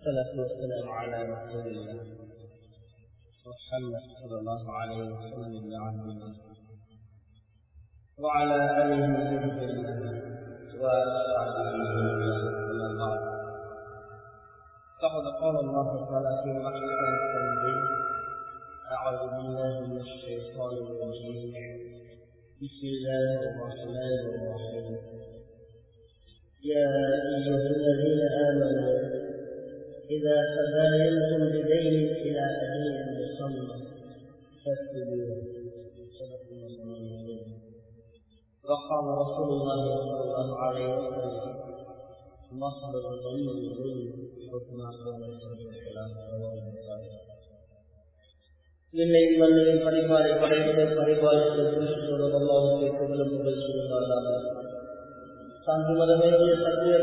والصلاة والسلام على رسول الله محمد صلى الله عليه وسلم بن عبد الله وعلى آله وصحبه وأصحابه أما بعد فقد قال الله تعالى في محكم التنزيل أعوذ بالله من الشيطان الرجيم بسم الله الرحمن الرحيم يا أيها الذين آمنوا إذا تباينتم بدين إلى أجل مسمى فاكتبوه صدق الله العظيم وقال رسول الله صلى الله عليه وسلم مصدر الظلم الظلم حكم قول الخلاف رواه البخاري என்னை மண்ணில் பரிபாலை படைத்து பரிபாலித்து கிருஷ்ணன் அல்லாவுக்கு புகழும் புகழ் சொல்லுவாராக சாந்தி மதமேறிய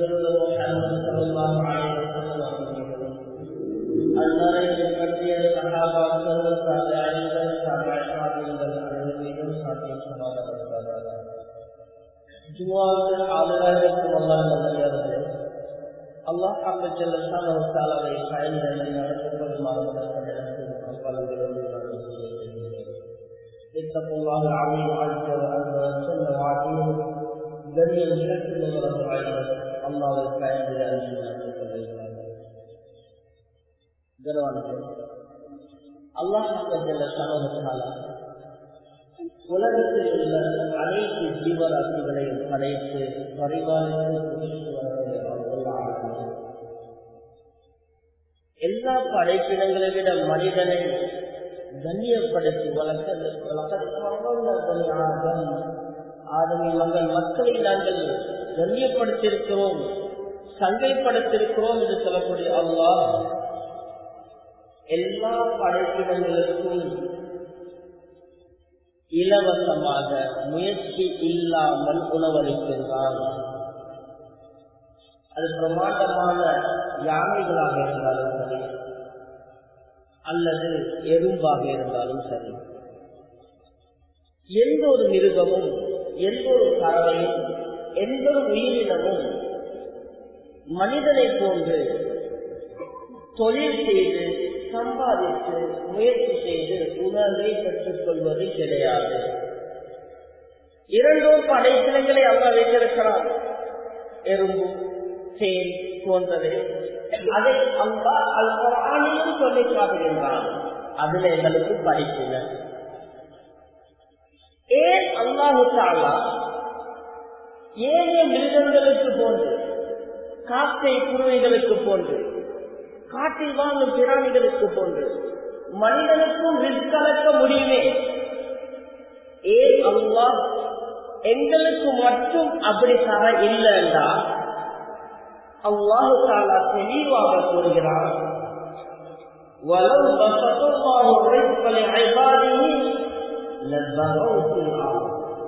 சத்தியம் பற்றிய சகாபாக்கள் சாதாரணங்கள் சாதாரணங்கள் அனைவரும் சாத்தியம் சமாதானப்படுத்தார்கள் ஜுவாவுக்கு ஆதரவாக இருக்கும் அல்லாஹ் நல்லது அல்லாஹ் அந்த செல்லத்தான் ஒரு காலாவை பயன் நடத்தப்படுமாறு اتقوا الله العظيم عز وجل وعظيم دليل شكل ورد عينه الله الكائن அல்லாஹ் உலகத்தில் உள்ள அனைத்து ஜீவராசிகளையும் படைத்து பரிபாலித்து எல்லா படைப்பினங்களை விட மனிதனை கண்ணியப்படுத்தி வளர்க்க ஆதமி மங்கள் மக்களை நாங்கள் கண்ணியப்படுத்தியிருக்கிறோம் சங்கைப்படுத்தியிருக்கிறோம் என்று சொல்லக்கூடிய அல்லா எல்லா படைப்பினங்களுக்கும் இலவசமாக முயற்சி இல்லாமல் உணவளிக்கின்றான் அது பிரமாண்டமான யானைகளாக இருந்தாலும் சரி அல்லது எறும்பாக இருந்தாலும் சரி எந்த ஒரு மிருகமும் எந்த ஒரு பறவையும் எந்த ஒரு உயிரினமும் மனிதனை போன்று தொழில் செய்து சம்பாதித்து முயற்சி செய்து உணர்வை பெற்றுக் கொள்வது கிடையாது இரண்டோர் படைப்பினங்களை அவங்க வைத்திருக்கிறார் எறும்பு தேன் போன்றது அதை அல்லா அல் குரானிலும் சொல்லி காட்டுகின்றான் அதுல எங்களுக்கு படிக்கல ஏன் அல்லாஹு தாலா ஏழை மிருகங்களுக்கு போன்று காக்கை குருவைகளுக்கு போன்று காட்டில் வாழும் பிராணிகளுக்கு போன்று மனிதனுக்கும் ரிஸ்கலக்க முடியுமே ஏன் அல்லா எங்களுக்கு மட்டும் அப்படி தர இல்லைண்டா அல்லாஹு தாலா தெளிவாக கூறுகிறார் ولو بسط الله الرزق لعباده لبغوا في الارض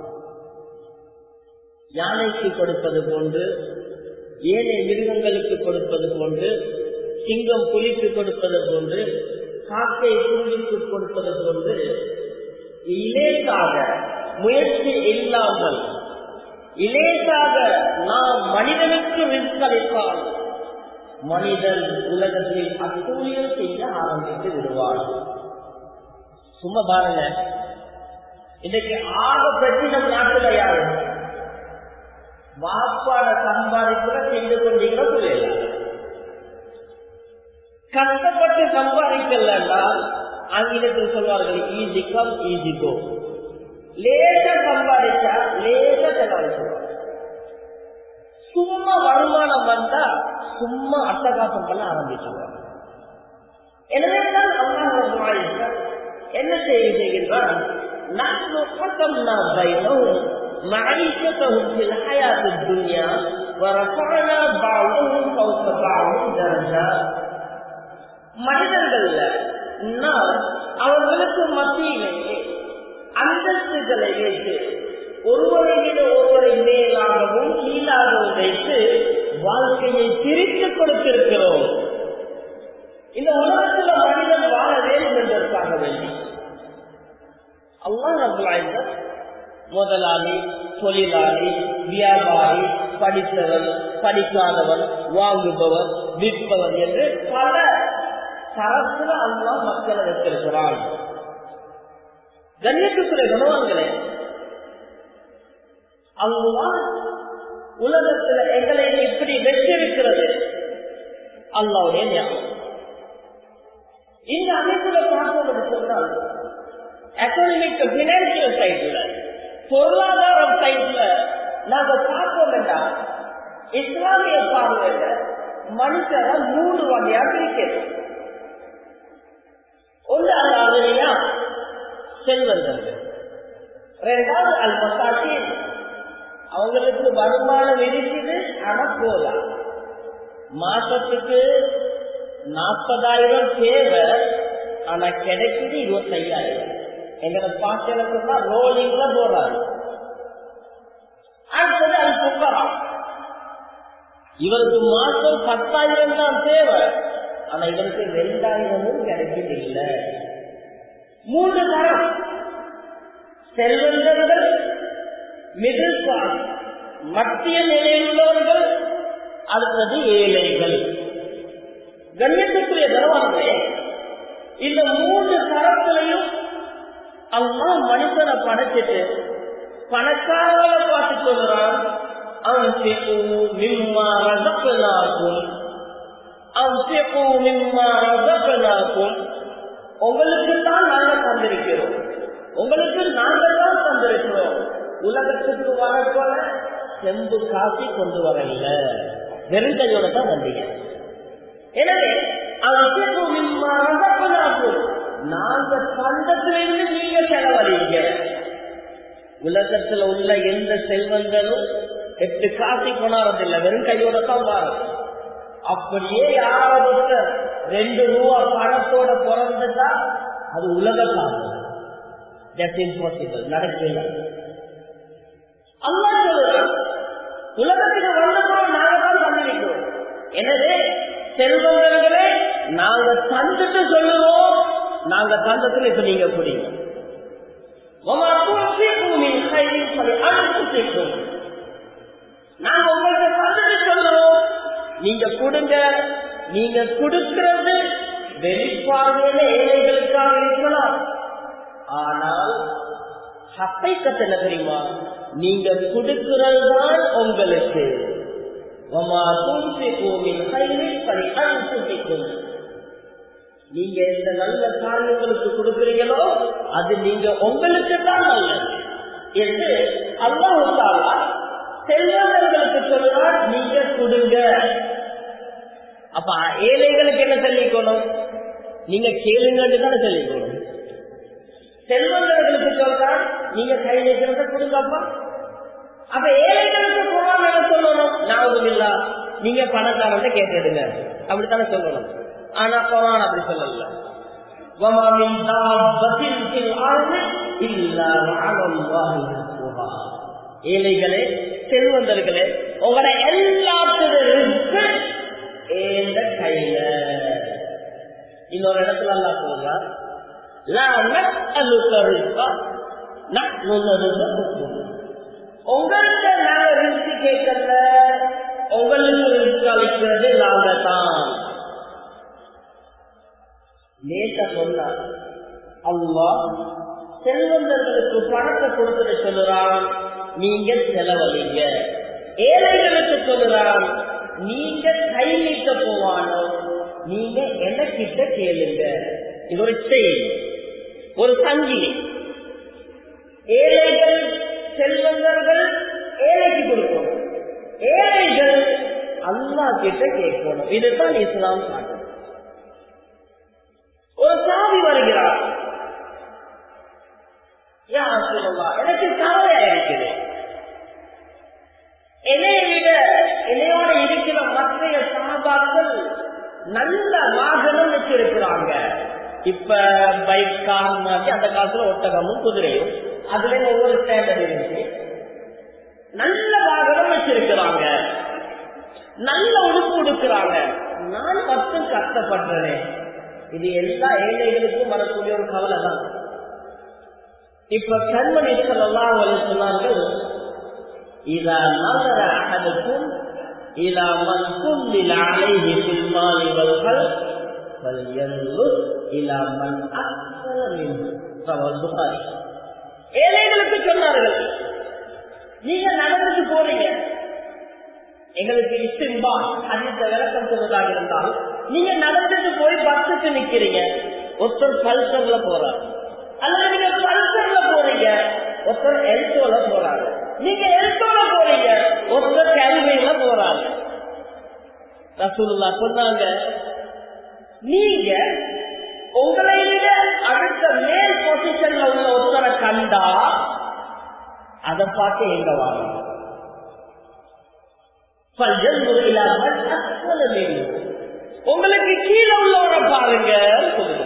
யானைக்கு கொடுப்பது போன்று ஏழை மிருகங்களுக்கு கொடுப்பது போன்று சிங்கம் புலிக்கு கொடுப்பது போன்று காக்கை குருவிக்கு கொடுப்பது போன்று இலேசாக முயற்சி இல்லாமல் இலேசாக நாம் மனிதனுக்கு விற்களித்தால் மனிதன் உலகத்தில் அத்தூழியம் செய்ய ஆரம்பித்து விடுவார் சும்மா பாருங்க இன்னைக்கு ஆக பிரச்சனை நாட்டுல யாரு வாப்பாட சம்பாதிக்கிற செய்து கொண்டீங்க சொல்லல கஷ்டப்பட்டு சம்பாதிக்கலன்னா ஆங்கிலத்தில் சொல்வார்கள் ஈஸி கம் ஈஸி கோ லேசா சம்பாதிச்சா லேசா செலவழிச்சுவாங்க சும்மா வருமானம் வந்தா சும்மா அட்டகாசம் பண்ண ஆரம்பிச்சுவாங்க எனவேதான் அல்லாஹ் என்ன செய்தி செய்கின்றான் نحن قسمنا بينهم معيشتهم في الحياة الدنيا ورفعنا بعضهم فوق بعض درجات மனிதர்கள்ல நான் அவர்களுக்கு மத்தியிலேயே அந்தஸ்துகளை வைத்து ஒருவரை விட ஒருவரை மேலாகவும் கீழாகவும் வைத்து வாழ்க்கையை பிரித்து கொடுத்திருக்கிறோம் இந்த உலகத்தில் மனிதன் வாழ வேண்டும் என்பதற்காக வேண்டி அல்லாஹ் முதலாளி தொழிலாளி வியாபாரி படித்தவன் படிக்காதவன் வாங்குபவர் விற்பவர் என்று பல தரத்துல அல்லா மக்களை வைத்திருக்கிறான் கண்ணியத்துக்குரிய குணவான்களே அல்லா உலகத்துல எங்களை இப்படி வெற்றிருக்கிறது அல்லாவுடைய ஞாபகம் இந்த அமைப்புல பார்ப்போம் சொன்னால் எக்கனாமிக் பினான்சியல் சைட்ல பொருளாதாரம் சைட்ல நாங்க பார்ப்போம் என்றால் இஸ்லாமிய பார்வையில மனுஷரை மூணு வகையா பிரிக்கிறது ஒன்று அது அகலியா செல்வந்தர்கள் ரெண்டாவது அல் மசாசி அவங்களுக்கு வருமானம் இருக்குது ஆனா போதா மாசத்துக்கு நாற்பதாயிரம் தேவை ஆனா கிடைக்குது இருபத்தையாயிரம் எங்களை பாக்கிறதுனா ரோலிங்ல போறாரு அடுத்தது அது புக்கரா இவருக்கு மாசம் பத்தாயிரம் தான் தேவை ஆனா இவருக்கு ரெண்டாயிரமும் கிடைக்குது இல்ல மூன்று தரம் செல்வந்தர்கள் மிடில் கிளாஸ் மத்திய நிலையில் உள்ளவர்கள் அடுத்தது ஏழைகள் கண்ணியத்துக்குரிய தரவாங்களே இந்த மூன்று தரத்திலையும் அம்மா மனுஷனை படைச்சிட்டு பணக்காரங்களை பார்த்து சொல்றான் மிம்மா ரசப்பனாக்கும் மிம்மா ரசப்பனாக்கும் உங்களுக்கு தான் நாங்க தந்திருக்கிறோம் உங்களுக்கு நாங்கள் தான் தந்திருக்கிறோம் உலகத்துக்கு வரப்போல செம்பு காசி கொண்டு வரல வெறுங்கையோட தான் வந்தீங்க எனவே நாங்க சந்தத்திலிருந்து நீங்க செலவழிங்க உலகத்துல உள்ள எந்த செல்வந்தனும் எட்டு காசி கொண்டாடுறதில்லை வெறும் கையோட தான் வாரம் அப்படியே யாராவது ரெண்டு ரூபா பணத்தோட பிறந்துட்டா அது உலக காலம் தட்ஸ் இம்பாசிபிள் நடக்கல அல்லா சொல்லுறான் உலகத்துக்கு வந்தப்பறம் நாங்க தான் தந்திருக்கிறோம் எனவே செல்வங்களே நாங்க தந்துட்டு சொல்லுவோம் நாங்க தந்தத்துல இப்ப நீங்க புரியுங்க நாங்க உங்களுக்கு தந்துட்டு சொல்லுவோம் நீங்க கொடுங்க நீங்க கொடுக்கிறது வெளிப்பார்வையில ஏழைகளுக்காக இருக்கலாம் ஆனால் ஹப்பைக்கத்து என்ன தெரியுமா நீங்க கொடுக்கிறது தான் உங்களுக்கு நீங்க எந்த நல்ல காரியங்களுக்கு கொடுக்கிறீங்களோ அது நீங்க உங்களுக்கு தான் நல்லது என்று அல்லாஹாலா செல்வந்தர்களுக்கு சொல்றார் நீங்க கொடுங்க அப்ப ஏழைகளுக்கு என்ன சொல்லிக்கணும் நீங்க கேளுங்கன்னு தானே சொல்லிக்கணும் செல்வந்தர்களுக்கு சொல்றார் நீங்க கை வைக்கிறத கொடுங்கப்பா அப்ப ஏழைகளுக்கு குரான் என்ன சொல்லணும் நாவது இல்லா நீங்க பணக்காரன் கேட்டுடுங்க அப்படித்தானே சொல்லணும் ஆனா குரான் அப்படி சொல்லல ஏழைகளே செல்வந்தர்களே உங்களை எல்லாத்துடைய கையில இன்னொரு இடத்துல அல்லா சொல்றார் உங்கள்கிட்ட நாங்க ரிஸ்க் கேட்கல உங்களுக்கு ரிஸ்க் அளிக்கிறது நாங்க தான் நேற்ற சொன்னார் அம்மா செல்வந்தர்களுக்கு பணத்தை கொடுத்துட்டு சொல்லுறான் நீங்க செலவழிங்க ஏழைகளுக்கு சொல்லுறான் நீங்க கை நீட்ட போவானோ நீங்க எனக்கிட்ட கேளுங்க இது ஒரு செய்தி ஒரு சங்கிலி ஏழைகள் செல்வந்தர்கள் ஏழைக்கு கொடுக்கணும் ஏழைகள் அல்லா கிட்ட கேட்கணும் இதுதான் இஸ்லாம் காட்டும் ஒரு சாவி வருகிறார் எனக்கு கவலையா இருக்குது என்னை விட என்னையோட இருக்கிற மற்றைய சாபாக்கள் நல்ல வாகனம் வச்சிருக்கிறாங்க இப்ப பைக் கார் மாதிரி அந்த காலத்துல ஒட்டகமும் குதிரையும் அதுல ஒவ்வொரு ஸ்டாண்டர்ட் இருந்துச்சு நல்ல வாகனம் வச்சிருக்கிறாங்க நல்ல உடுப்பு உடுக்கிறாங்க நான் மட்டும் கஷ்டப்படுறேன் இது எல்லா ஏழைகளுக்கும் வரக்கூடிய ஒரு கவலை தான் இப்ப கண்மணி சொல்லலாம் சொன்னார்கள் இதா நகர அகலுக்கும் إلى من كمل عليه في المال والخلق فلينظر إلى من أكثر منه رواه البخاري ஏழைகளுக்கு சொன்னார்கள் நீங்க நடந்துட்டு போறீங்க எங்களுக்கு இஸ்தின்பா அதிர்ந்த விளக்கம் சொல்வதாக இருந்தால் நீங்க நடந்துட்டு போய் பஸ்ஸுக்கு நிக்கிறீங்க ஒருத்தர் பல்சர்ல போறாரு அல்லது நீங்க பல்சர்ல போறீங்க ஒருத்தர் எல்சோல போறாங்க நீங்க எல்சோல போறீங்க ஒருத்தர் கேல்வையில போறாங்க ரசூலுல்லா சொன்னாங்க நீங்க உங்களை விட அடுத்த மேல் பொசிஷன்ல உள்ள ஒருத்தரை கண்டா அதை பார்த்து எங்க வாங்க உங்களுக்கு கீழே உள்ளவரை பாருங்க சொல்லுங்க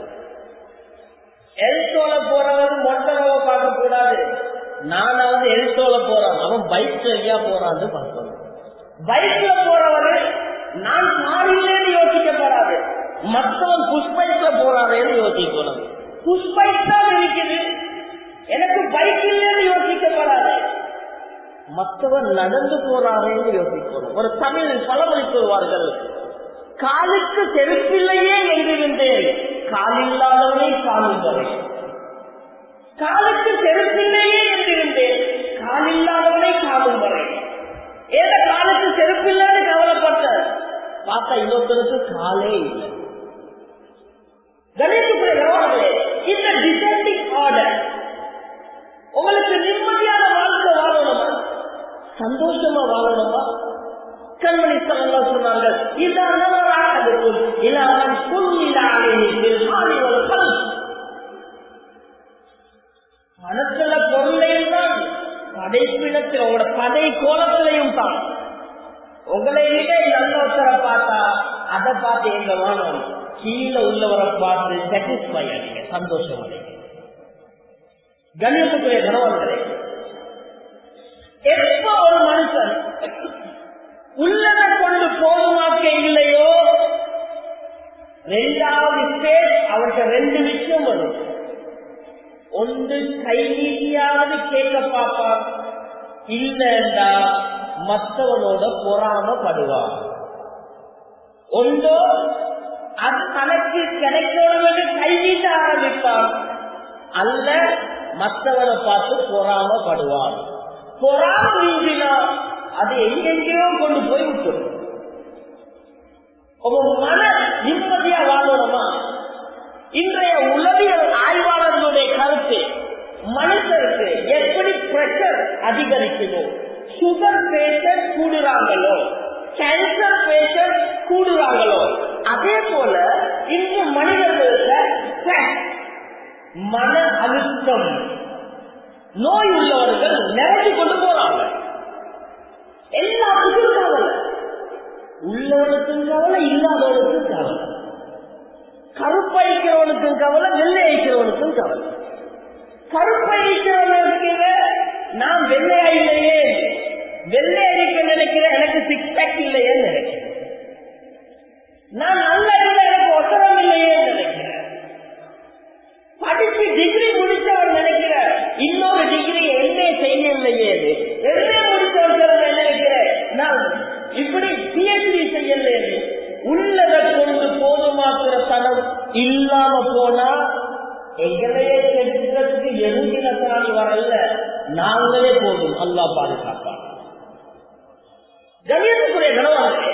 எல்சோல போறவன் மொட்டரவை பார்க்க கூடாது நானாவது எல்சோல போறான் அவன் பைக்ல ஐயா போறான்னு பார்க்கணும் பைக்ல போறவரு நான் மாறிலேன்னு யோசிக்கப்படாது மற்றவன் புஷ்பைக்ல போறாரேன்னு யோசிக்கணும் புஷ்பைக் தான் இருக்குது எனக்கு பைக் இல்லைன்னு யோசிக்கப்படாது மற்றவன் நடந்து போறாரேன்னு யோசிக்கணும் ஒரு தமிழ் பழமொழி சொல்வார்கள் காலுக்கு செருப்பில்லையே என்கின்றேன் காலில்லாதவனை காலும் வரை காலுக்கு செருப்பில்லையே என்கின்றேன் காலில்லாதவனை காலும் வரை ஏத காலுக்கு செருப்பில்லைன்னு கவலைப்பட்ட பார்த்தா இன்னொருத்தருக்கு காலே இல்லை கணேசபுரே இந்த டிசைண்டிங் ஆர்டர் உங்களுக்கு நிம்மதியான வாழ்க்கை வாழணுமா சந்தோஷமா வாழணுமா கண்மணி சலங்கா சொன்னாங்க இல்லாமல் பணத்துல பொருளையும் தான் படைப்பினத்தில் உங்களோட படை கோலத்திலையும் தான் உங்களை விட நல்லவரை பார்த்தா அதை பார்த்து எங்க வாழும் கீழே உள்ளவரை பார்த்து சாட்டிஸ்பை அடைங்க சந்தோஷம் அடைங்க கணியத்துக்குரிய கணவன்களே எப்ப ஒரு மனுஷன் உள்ளதை கொண்டு போதுமாக்க இல்லையோ ரெண்டாவது ஸ்டேஜ் அவருக்கு ரெண்டு விஷயம் வரும் ஒன்று கை நீட்டியாவது கேட்க பார்ப்பான் இல்லைண்டா மற்றவனோட பொறாமப்படுவான் ஒன்றோ அது தனக்கு கிடைக்கணும் என்று கை நீட்ட ஆரம்பிப்பான் அல்ல மற்றவனை பார்த்து பொறாமப்படுவான் பொறாம அது எங்கெங்கேயோ கொண்டு போய் விட்டுரும் உங்க மன நிம்மதியா வாழணுமா இன்றைய உளவியல் ஆய்வாளர்களுடைய கருத்து மனுஷருக்கு எப்படி பிரஷர் அதிகரிக்குதோ சுகர் பேஷண்ட் கூடுறாங்களோ கேன்சர் பேஷண்ட் கூடுறாங்களோ அதே போல இந்த மனிதர்களுக்கு மன அழுத்தம் நோய் உள்ளவர்கள் நிறைஞ்சு கொண்டு போறாங்க எல்லாத்துக்கும் கவலை உள்ளவனுக்கும் கவலை இல்லாதவனுக்கும் கவலை கருப்பழிக்கிறவனுக்கும் கவலை வெள்ளை அழிக்கிறவனுக்கும் கவலை கருப்பழிக்கிறவனுக்கு நான் வெள்ளையா இல்லையே வெள்ளை அடிக்க நினைக்கிறேன் எனக்கு சிக்ஸ் பேக் இல்லையே நினைக்கிறேன் நான் நல்ல இல்லை எனக்கு ஒசரம் இல்லையே நினைக்கிறேன் படிச்சு டிகிரி முடிச்சவர் நினைக்கிற இன்னொரு டிகிரி எம்ஏ செய்யலையே எம்ஏ முடிச்சவர் நினைக்கிறேன் நான் இப்படி பிஎச்டி செய்யல உள்ளதை கொண்டு போதுமாக்குற தனம் இல்லாம போனா எங்களையே கெடுக்கிறதுக்கு எதுங்கினத்தால் வரல நாங்களே போதும் அல்லா பாதுகாப்பான் கணியத்துக்குரிய கனவானே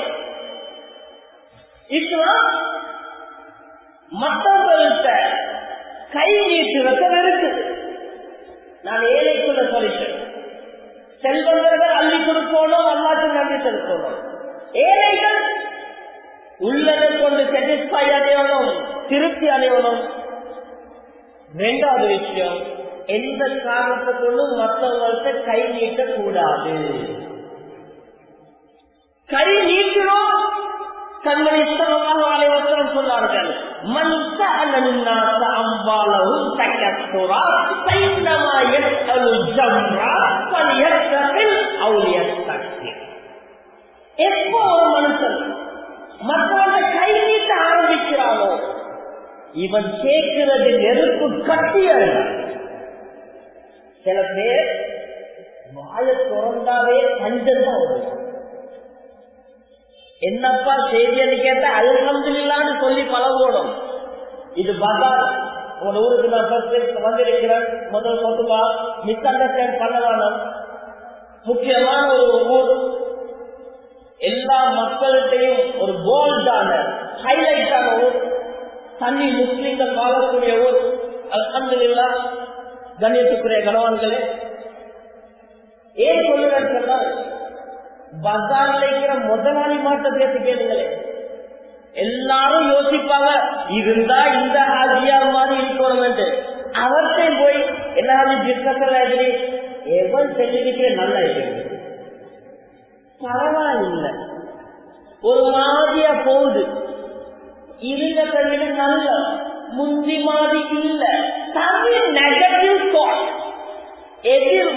இஸ்லாம் மற்றவர்கள்ட்ட கை நீட்டுறத இருக்குது நான் ஏழைக்குள்ள சொல்லிட்டேன் செல்வந்தர்கள் அள்ளி கொடுக்கணும் அல்லாக்கு நன்றி செலுத்தணும் ஏழைகள் உள்ளதை கொண்டு சாட்டிஸ்பை அடையணும் திருப்தி அடையணும் ரெண்டாவது விஷயம் எந்த காரணத்தை கொண்டும் மற்றவங்கள்ட்ட கை நீட்ட கூடாது கை நீட்டினோம் கண்மணி அனைவரும் சொன்னார்கள் மண் சஅலன்னாச அம்பாலஹும் தக்கத்துரா ஃபைன்னமா யஸ்அலு ஜம்ரா ஃபல்யஸ்தகில் அவு யஸ்தக்பிர் எப்போ ஒரு மனுஷன் மற்றவங்க கை நீட்ட ஆரம்பிக்கிறானோ இவன் கேட்கிறது நெருப்பு கட்டிய சில பேர் வாய திறந்தாவே பஞ்சம் தான் வரும் என்னப்பா செய்தின்னு கேட்டா அல்ஹம்துலில்லான்னு சொல்லி பழகணும் இது பஜார் உங்க ஊருக்கு நான் first வந்திருக்கிறேன் முதல் சொத்துமா மிஸ் அண்டர்ஸ்டாண்ட் பண்ண வேணும் முக்கியமான ஒரு ஊர் எல்லா மக்கள்கிட்டையும் ஒரு போல்டான ஹைலைட்டான ஊர் தண்ணி முஸ்லீம்கள் வாழக்கூடிய ஊர் அல்ஹம்துலில்லா கண்ணியத்துக்குரிய கணவான்களே ஏன் சொல்லுறேன்னு சொன்னா பஜார்ல இருக்கிற முதலாளி மாட்ட பேசி கேளுங்களே எல்லாரும் யோசிப்பாங்க இருந்தா இந்த ஆஜியார் மாதிரி இருக்கணும் அவர்கிட்ட போய் எல்லாரும் பிசினஸ் ஆகி எவன் செஞ்சிருக்கிற நல்ல இருக்கு பரவாயில்ல ஒரு மாதிரியா போகுது இருந்த தண்ணி நல்ல முந்தி மாதிரி இல்ல தண்ணி நெகட்டிவ் தாட் எதிர்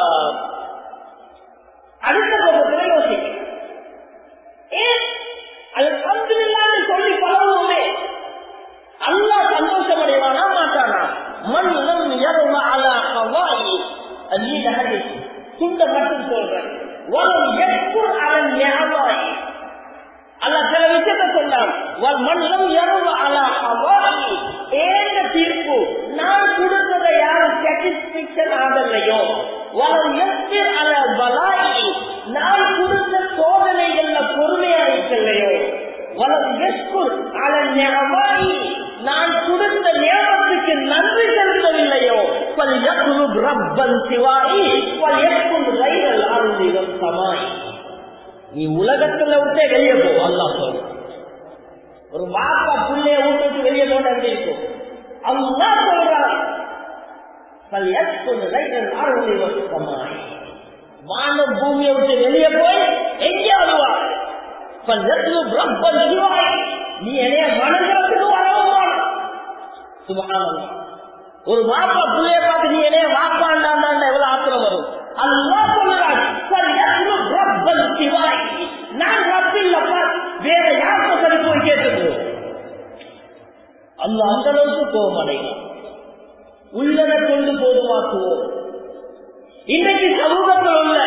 அடுத்த பக்கத்துல யோசிக்க ஏன் அது அல்ஹம்துலில்லாஹ்னு சொல்லி பழகுவோமே அல்லாஹ் சந்தோஷம் அடைவானா மாட்டானா மண் லம் யர்ம அலா கவாயி நீண்ட ஹதீஸ் துண்ட மட்டும் சொல்றேன் வலம் யஸ்குர் அலன் நிஅமாய் அல்லாஹ் சில விஷயத்தை சொன்னான் வல் மண்லம் யர்ம அலா கவாயி ஏந்த தீர்ப்பு நான் கொடுத்ததை யாரும் சாட்டிஸ்பிக்ஷன் ஆகலையோ வலம் யஸ்கிர் அல பலாயி நான் கொடுத்த சோதனைகள்ல பொறுமையா இருக்கலையோ வலம் யஸ்குர் அல நிஅமாய் நான் கொடுத்த நியமத்துக்கு நன்றி செலுத்தவில்லையோ பல் யக்ருப் ரப்பன் சிவாயி பல் யக்ருப் ரைரல் அருளிவன் சமாய் நீ உலகத்துல விட்டே வெளியே போ அல்லாஹ் சொல்ற ஒரு பாப்பா புள்ளைய விட்டு வெளியே போன எப்படி இருக்கும் அல்லாஹ் சொல்றான் பல் யக்ருப் ரைரல் அருளிவன் சமாய் வானம் பூமியை விட்டு வெளியே போய் எங்கே வருவார் பல் யக்ருப் ரப்பன் சிவாய் நீ என்னைய வணங்குறதுக்கு வரவும் சுபஹானல்லாஹ் ஒரு வாப்பா புள்ளைய பார்த்து நீ என்னைய வாப்பாண்டாண்டா எவ்வளவு ஆத்திரம் வரும் அல்லாஹ் சொல்றான் சரி யஸ்ருப் ரப்பல் சிவாய் நான் ரப்பில்லப்பா வேற யாருக்கு சரி போய் கேட்டுக்கோ அல்லாஹ் அந்த அளவுக்கு கோபம் அடையும் உள்ளதை கொண்டு போதுமாக்குவோம் இன்னைக்கு சமூகத்தில் உள்ள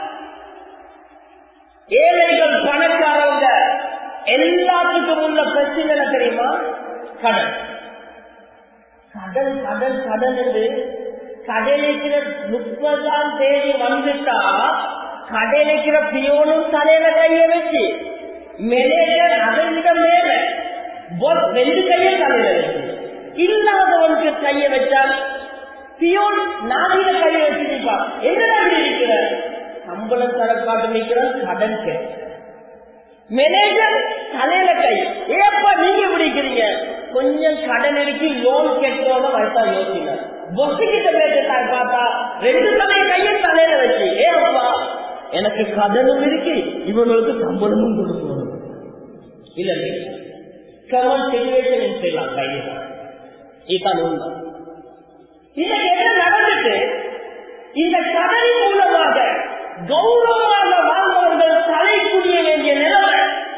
ஏழைகள் பணக்காரங்க எல்லாத்துக்கும் உள்ள பிரச்சனை என்ன தெரியுமா கடன் கடன் கடன் கடன் என்று கடையிலிருக்கிற முப்பதாம் தேதி வந்துட்டா கடையிலிருக்கிற பியோனும் தலையில கைய வச்சு மேனேஜர் அதை விட மேல boss ரெண்டு கையை தலையில வச்சு இல்லாதவனுக்கு கைய வச்சால் பியோன் நாளையில கைய வச்சிருப்பா என்னடா இப்படி இருக்கிற சம்பளம் தரக்காட்டு நிற்கிறான் கடன் கேட்க மேனேஜர் தலையில கை ஏப்பா நீங்க பிடிக்கிறீங்க கொஞ்சம் கடன் இருக்கு லோன் கேட்டோட வயசா யோசினார் பொசுக்கிட்ட பேசிட்டார் பார்த்தா ரெண்டு தலையை கையும் தலையில வச்சு ஏப்பா எனக்கு கடனும் இருக்கு இவங்களுக்கு சம்பளமும் கொடுக்கணும் இல்ல கவன் சிச்சுவேஷன் செய்யலாம் கையில் இதுதான் உண்மை இன்னைக்கு என்ன நடந்துட்டு இந்த கடலின் மூலமாக கௌரவமாக வாழ்ந்தவர்கள் தலை குடிய வேண்டிய நிலைமை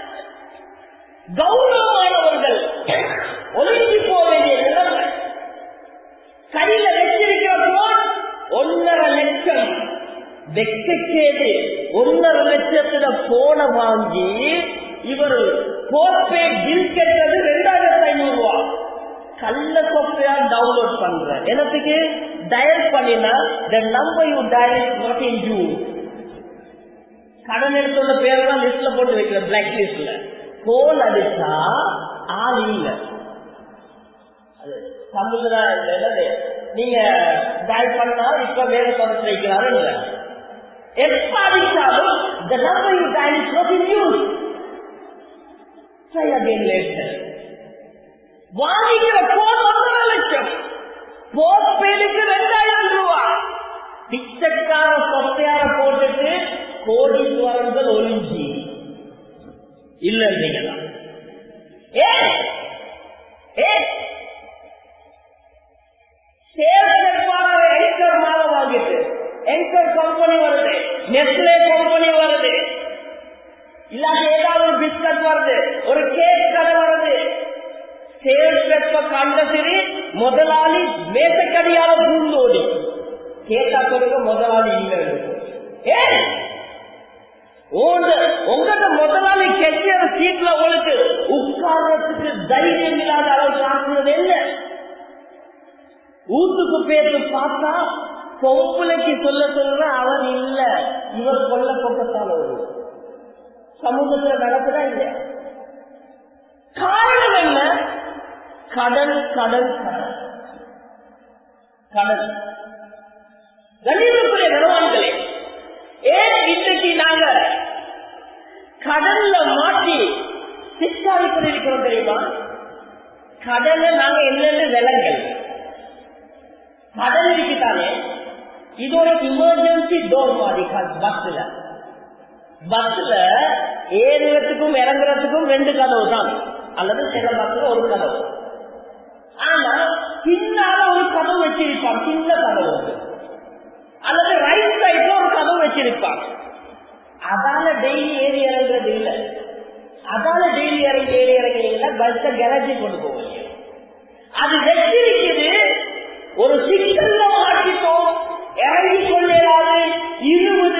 கௌரவமானவர்கள் ஒதுங்கி போக வேண்டிய நிலைமை கையில வச்சிருக்கிற போன் ஒன்னரை லட்சம் வெக்கேது ஒன்னரை லட்சத்துல போன வாங்கி இவர் போஸ்பே பில் கட்டுறது ரெண்டாயிரத்தி ஐநூறு ரூபா கள்ள சாப்ட்வேர் டவுன்லோட் பண்ற எனக்கு டயல் பண்ணினா the number you dial is not in use கடன் எடுத்துள்ள பேரெல்லாம் லிஸ்ட்ல போட்டு வைக்கிற பிளாக் லிஸ்ட்ல கோல் அடிச்சா ஆள் இல்ல அது சமுதிர என்னது நீங்க டயல் பண்ணா இப்ப வேற தொடர்ச்சி வைக்கிறாரு இல்ல எப்ப அடிச்சாலும் the number you dial is not in use try again later வாங்கிக்கிற போன் ஒன்றரை லட்சம் போஸ்ட்பெய்டுக்கு ரெண்டாயிரம் ரூபாய் பிச்சைக்கார சொத்தையார போட்டுட்டு கோடீஸ்வரங்கள் ஒளிஞ்சி இல்ல நீங்களா ஏ ஏ எங்கர் மாலை வாங்கிட்டு எங்கர் கம்பெனி வருது நெஸ்லே கம்பெனி வருது இல்லாத ஏதாவது ஒரு பிஸ்கட் வருது ஒரு கேக் கடை வருது சேல்ஸ் பெற்ற கண்ட சரி முதலாளி மேசக்கடியால பூந்தோடி கேட்டா சொல்லுங்க முதலாளி இல்லை ஏன் உங்கள்கிட்ட முதலாளி கெட்டிய சீட்ல உங்களுக்கு உட்கார்றதுக்கு தைரியம் இல்லாத அளவுக்கு ஆக்குறது என்ன ஊத்துக்கு பேரு பார்த்தா பொம்பளைக்கு சொல்ல சொல்ற அவன் இல்ல இவர் கொல்ல பொக்கத்தால சமூகத்துல நடக்குதா இல்லையா காரணம் என்ன கடல் கடல் கடல் கடல் கணிதத்துடைய நிறுவனங்களே ஏன் இன்றைக்கு நாங்க கடல்ல மாட்டி சிக்காய் கொண்டிருக்கிறோம் தெரியுமா கடல்ல நாங்க என்னென்ன விலங்கள் கடல் இருக்குதானே இது ஒரு இமர்ஜென்சி டோர் மாதிரி பஸ்ல பஸ்ல ஏறுறதுக்கும் இறங்குறதுக்கும் ரெண்டு கதவு தான் அல்லது சில பஸ்ல ஒரு கதவு ஆனா பின்னால ஒரு கதவு வச்சிருப்பான் சின்ன கதவு அல்லது ரைட் சைட்ல ஒரு கதவு வச்சிருப்பான் அதால டெய்லி ஏறி இறங்குறது இல்ல அதால டெய்லி இறங்கி ஏறி இறங்குறீங்களா பஸ்ஸ கரேஜி கொண்டு போவீங்க அது வச்சிருக்குது ஒரு சிக்கல்ல மாட்டிட்டோம் இறங்கி கொள்ளலாது இருபது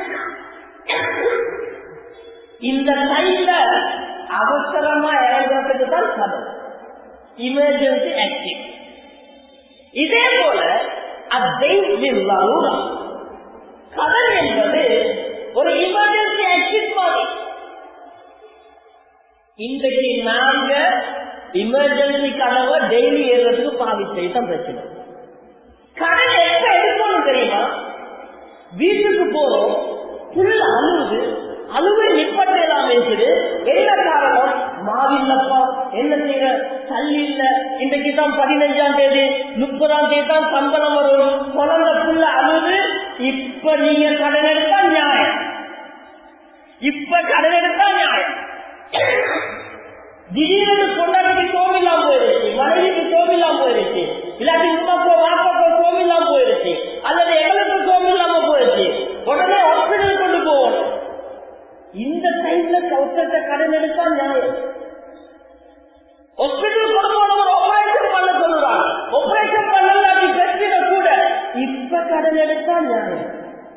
இந்த டைம்ல அவசரமா இறங்குறதுக்கு தான் கதவு இமர்ஜென்சி ஆக்டிவ் இதே போல கடல் என்பது ஒரு இமர்ஜென்சி ஆக்டிவ் மாதிரி இன்றைக்கு நாங்க இமர்ஜென்சி கதவை டெய்லி ஏறுறதுக்கு பாவிச்சை தான் பிரச்சனை கடல் எப்ப எடுக்கணும் தெரியுமா வீட்டுக்கு போறோம் புள்ள அழுகுது அழுவை நிப்பட்டெல்லாம் இருக்குது என்ன காரணம் மாவில்லப்பா என்ன செய்யற தள்ளி இல்ல இன்றைக்கு தான் பதினஞ்சாம் தேதி முப்பதாம் தேதி தான் சம்பளம் வரும் குழந்தை புள்ள அழுது இப்ப நீங்க கடன் எடுத்தா நியாயம் இப்ப கடன் எடுத்தா நியாயம் திடீர்னு கொண்டாடிக்கு கோவிலாம் போயிருச்சு மனைவிக்கு கோவிலாம் போயிருச்சு இல்லாட்டி உமாக்கோ வாப்பாக்கோ கோவிலாம் போயிருச்சு அல்லது எங்களுக்கு கோவிலாம போயிருச்சு உடனே ஹாஸ்பிட்டல் கொண்டு போகணும் இந்த டைம்ல கவுத்தத்தை கடன் எடுத்தா நியாயம் ஹாஸ்பிட்டல் கொண்டு போனவர் ஆபரேஷன் பண்ண சொல்லுறாங்க ஆபரேஷன் பண்ணலாட்டி பிரச்சனை கூட இப்ப கடன் எடுத்தா நியாயம்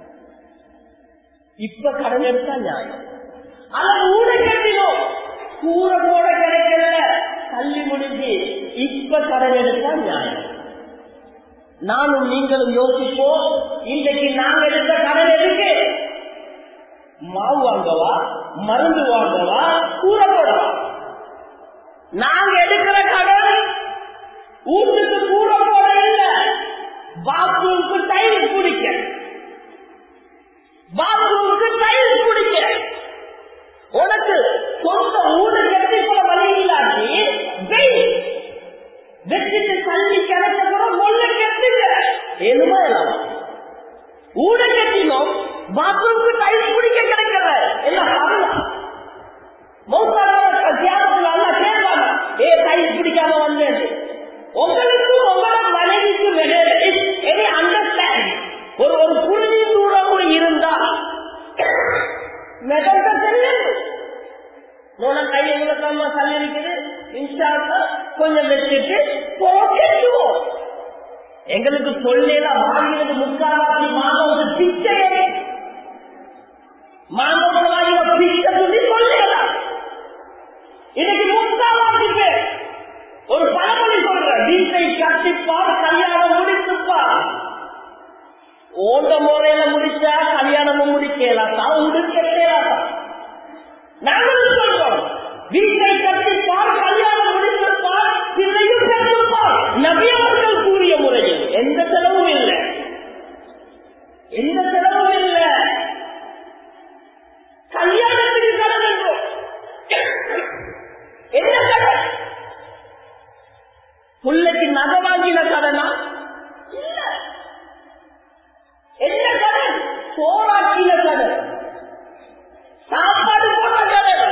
இப்ப கடன் எடுத்தா நியாயம் ஆனா ஊட கட்டினோம் கூற போட கிடைக்கல தள்ளி முடிஞ்சு இப்ப கடன் எடுத்தா நியாயம் நானும் நீங்களும் யோசிப்போம் இன்றைக்கு நாங்க எடுத்த கடன் எதுக்கு மாவு வாங்கவா மருந்து வாங்கவா கூற போடவா நாங்க எடுக்கிற கடன் வீட்டுக்கு கூட போட இல்ல பாத்ரூமுக்கு டைல் பிடிக்க பாத்ரூமுக்கு டைல் பிடிக்க உனக்கு சொந்த ஊடு கட்டி போல வழி இல்லாட்டி வெய் வெற்றிட்டு தள்ளி கிடைக்க கூட மொல்ல கட்டுங்க எதுவுமே இல்லாம ஊட கட்டினோம் பாத்ரூமுக்கு டைல் பிடிக்க கிடைக்கல எல்லாம் பண்ணலாம் மௌசான தியாகத்துல எல்லாம் கேட்பாங்க ஏ டைல் பிடிக்காம வந்தேன் உங்களுக்கும் உங்களோட மனைவிக்கும் எனி அண்டர்ஸ்டாண்ட் ஒரு ஒரு புரிதி தூரம் இருந்தா மெதந்த தெரியும் நோன கை எங்களுக்காம தள்ளி இருக்குது இன்ஸ்டால கொஞ்சம் வச்சுட்டு போட்டுவோம் எங்களுக்கு சொல்லேல வாங்கினது முக்காவாசி மாணவ பிச்சையே மாணவ வாங்கின பிச்சை சொல்லி சொல்லலாம் இன்னைக்கு முக்காவாசி பேர் ஒரு பழமொழி சொல்ற வீட்டை கட்டிப்பார் கல்யாணம் முடித்துப்பார் ஓந்த முறையில முடிச்சா கல்யாணமும் முடிக்கலாம் தான் உடுக்கலாம் நாங்களும் சொல்றோம் வீட்டை கட்டிப்பார் கல்யாணம் முடித்திருப்பார் பிள்ளையும் பெற்றிருப்பார் நபியவர்கள் கூறிய முறையில் எந்த செலவும் இல்லை எந்த செலவும் இல்லை கல்யாணத்துக்கு கடன் என்றோம் என்ன கடன் புள்ளைக்கு நகை வாங்கின கடனா இல்ல என்ன கடன் சோறாக்கின கடன் சாப்பாடு போட்ட கடன்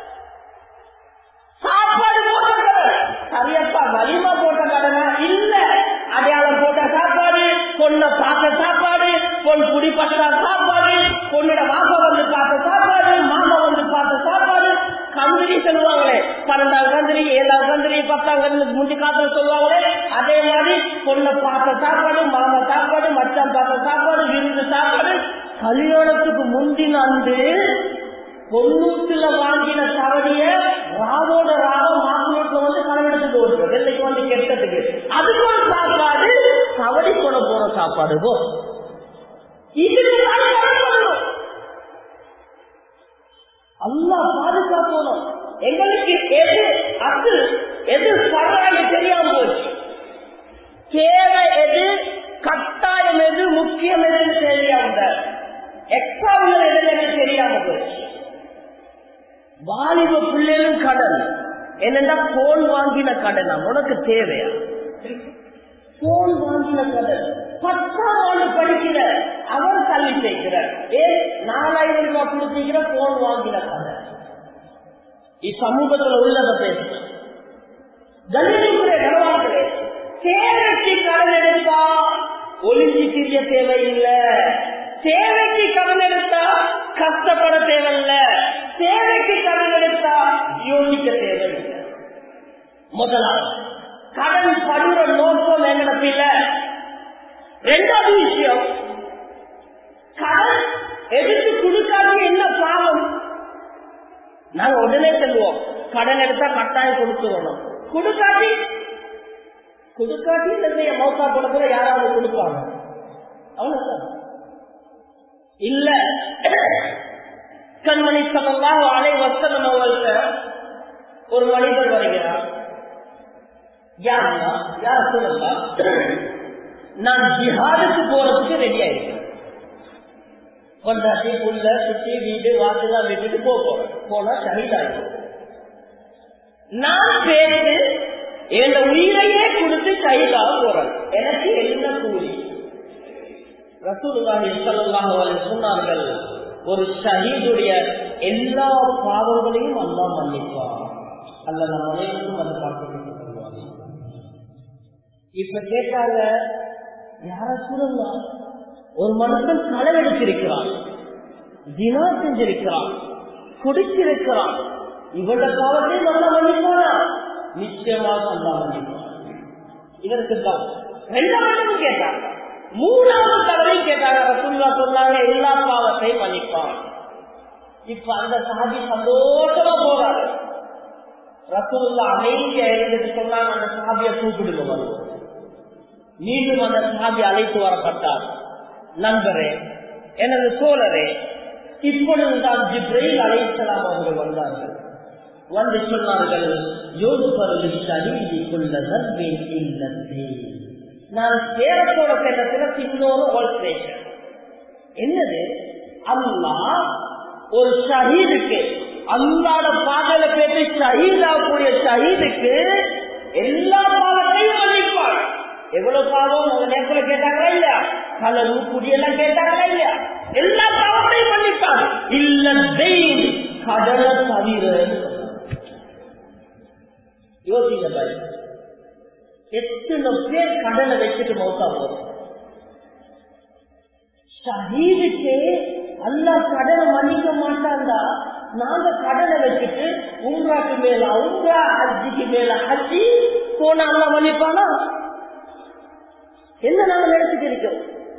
சாப்பாடு போட்ட கடன் சரியப்பா வலிமா போட்ட கடனா இல்ல அடையாளம் போட்ட சாப்பாடு பொண்ணை பார்த்த சாப்பாடு பொன் குடிப்பட்ட சாப்பாடு பொண்ணோட மாச வந்து பார்த்த சாப்பாடு மாமா வந்து பார்த்த சாப்பாடு கந்திரி சொல்லுவாங்களே பன்னெண்டாம் கந்திரி ஏழாம் கந்திரி பத்தாம் கந்திரி முந்தி காத்துல சொல்லுவாங்களே அதே மாதிரி பொண்ணை பார்த்த சாப்பாடு மாமா சாப்பாடு மச்சான் பார்த்த சாப்பாடு விருந்து சாப்பாடு கல்யாணத்துக்கு முந்தின அன்று பொண்ணூத்துல வாங்கின தவடிய ராவோட ராவம் மாப்பிள்ளோட்ல வந்து கலவெடுத்துட்டு வருது வெள்ளைக்கு வந்து கெட்டதுக்கு அதுக்கு ஒரு சாப்பாடு தவடி கொள்ள போற சாப்பாடு போ இதுக்கு தான் கடன் பண்ணணும். அல்லாஹ் பாதுகாக்கணும் எங்களுக்கு எது அது எது பரவாயில்ல தெரியாம போச்சு தேவை எது கட்டாயம் எது முக்கியம் எதுன்னு தெரியாம எக்ஸாம்கள் எதுன்னு தெரியாம போச்சு வாலிப பிள்ளைகளும் கடன் என்னன்னா போன் வாங்கின கடனா உனக்கு தேவையா போன் வாங்கின கடன் பத்தாம் ஆண்டு படிக்கிற அவர் கல்வி செய்கிறார் ஏன் நாலாயிரம் ரூபாய் கொடுத்திருக்கிற போன் வாங்கின கடன் இச்சமூகத்தில் உள்ளதை பேசுறேன் தலித்துடைய நிலவாங்களே தேவைக்கு கடன் எடுத்தா ஒளிஞ்சி திரிய தேவையில்லை தேவைக்கு கடன் எடுத்தா கஷ்டப்பட தேவையில்ல தேவைக்கு கடன் எடுத்தா யோசிக்க தேவையில்லை முதலாவது கடன் படுற நோக்கம் எங்கடப்பில்ல ரெண்டாவது விஷயம் கடன் எடுத்து கொடுக்காத என்ன பாவம் நாங்க உடனே சொல்லுவோம் கடன் எடுத்தா கட்டாயம் கொடுத்துடணும் கொடுக்காட்டி கொடுக்காட்டி இந்த செய்ய மௌசா கொடுக்கிற யாராவது கொடுப்பாங்க அவ்வளவுதான் இல்ல கண்மணி சமமாக அலை வசனம் அவங்கள்ட்ட ஒரு மனிதர் வருகிறார் யாருன்னா யார் சொல்லுங்க நான் ஜிஹாதுக்கு போறதுக்கு ரெடியா இருக்கேன் கொண்டாட்டி புள்ள சுத்தி வீடு வாசலாம் விட்டுட்டு போக போறேன் போனா ஷஹீதாகும் நான் பேரு என் உயிரையே கொடுத்து ஷஹீதாக போறேன் எனக்கு என்ன கூலி ரசூலுல்லாஹி ஸல்லல்லாஹு அலைஹி சொன்னார்கள் ஒரு ஷஹீதுடைய எல்லா பாவங்களையும் அல்லாஹ் மன்னிப்பார் அல்ல நம்ம அனைவரும் அதை பார்த்து இப்ப கேட்டாங்க யார சொல்லலாம் ஒரு மனுஷன் களவு எடுத்திருக்கிறான் தினா செஞ்சிருக்கிறான் குடிச்சிருக்கிறான் இவரோட பாவத்தை நல்ல மன்னிப்பானா நிச்சயமாக நல்ல மன்னிப்பான் இதற்கு தான் ரெண்டாவது கேட்டாங்க மூணாவது தடவை கேட்டாங்க ரசூல்லா சொன்னாங்க எல்லா பாவத்தையும் மன்னிப்பான் இப்ப அந்த சாதி சந்தோஷமா போறாரு ரசூல்லா அமைதியா இருந்துட்டு சொன்னாங்க அந்த சாபியை கூப்பிடுங்க வரும் மீண்டும் அந்த சாபி அழைத்து வரப்பட்டார் நண்பரே எனது சோழரே இப்பொழுதுதான் ஜிப்ரைல் அழைத்தலாம் அவர்கள் வந்தார்கள் வந்து சொன்னார்கள் யோசுபரது சரீதி கொள்ள நன்மேல் இல்லத்தே நான் சேரத்தோட கட்டத்தில் இன்னொரு ஆல்ட்ரேஷன் என்னது அல்லா ஒரு ஷஹீதுக்கு அல்லாத பாடல பேசி ஷஹீதாகக்கூடிய ஷஹீதுக்கு எல்லா பாவத்தையும் மன்னிப்பார் எவ்வளவு பாவம் உங்க நேரத்துல கேட்டாங்களா இல்லையா கலரு குடியெல்லாம் கேட்டாங்களா இல்லையா எல்லா பாவத்தையும் மன்னிப்பார் இல்ல தெய்வம் கடலை தவிர யோசிங்க பாரு எத்தனை பேர் கடலை வச்சுட்டு மௌத்தா போறோம் ஷஹீதுக்கு அல்லா கடனை மன்னிக்க மாட்டாண்டா நாங்க கடனை வச்சுட்டு உம்ராக்கு மேல உம்ரா ஹஜ்ஜிக்கு மேல ஹஜ்ஜி போனா அல்லா மன்னிப்பானா என்ன நாங்க நினைச்சுட்டு இருக்கோம்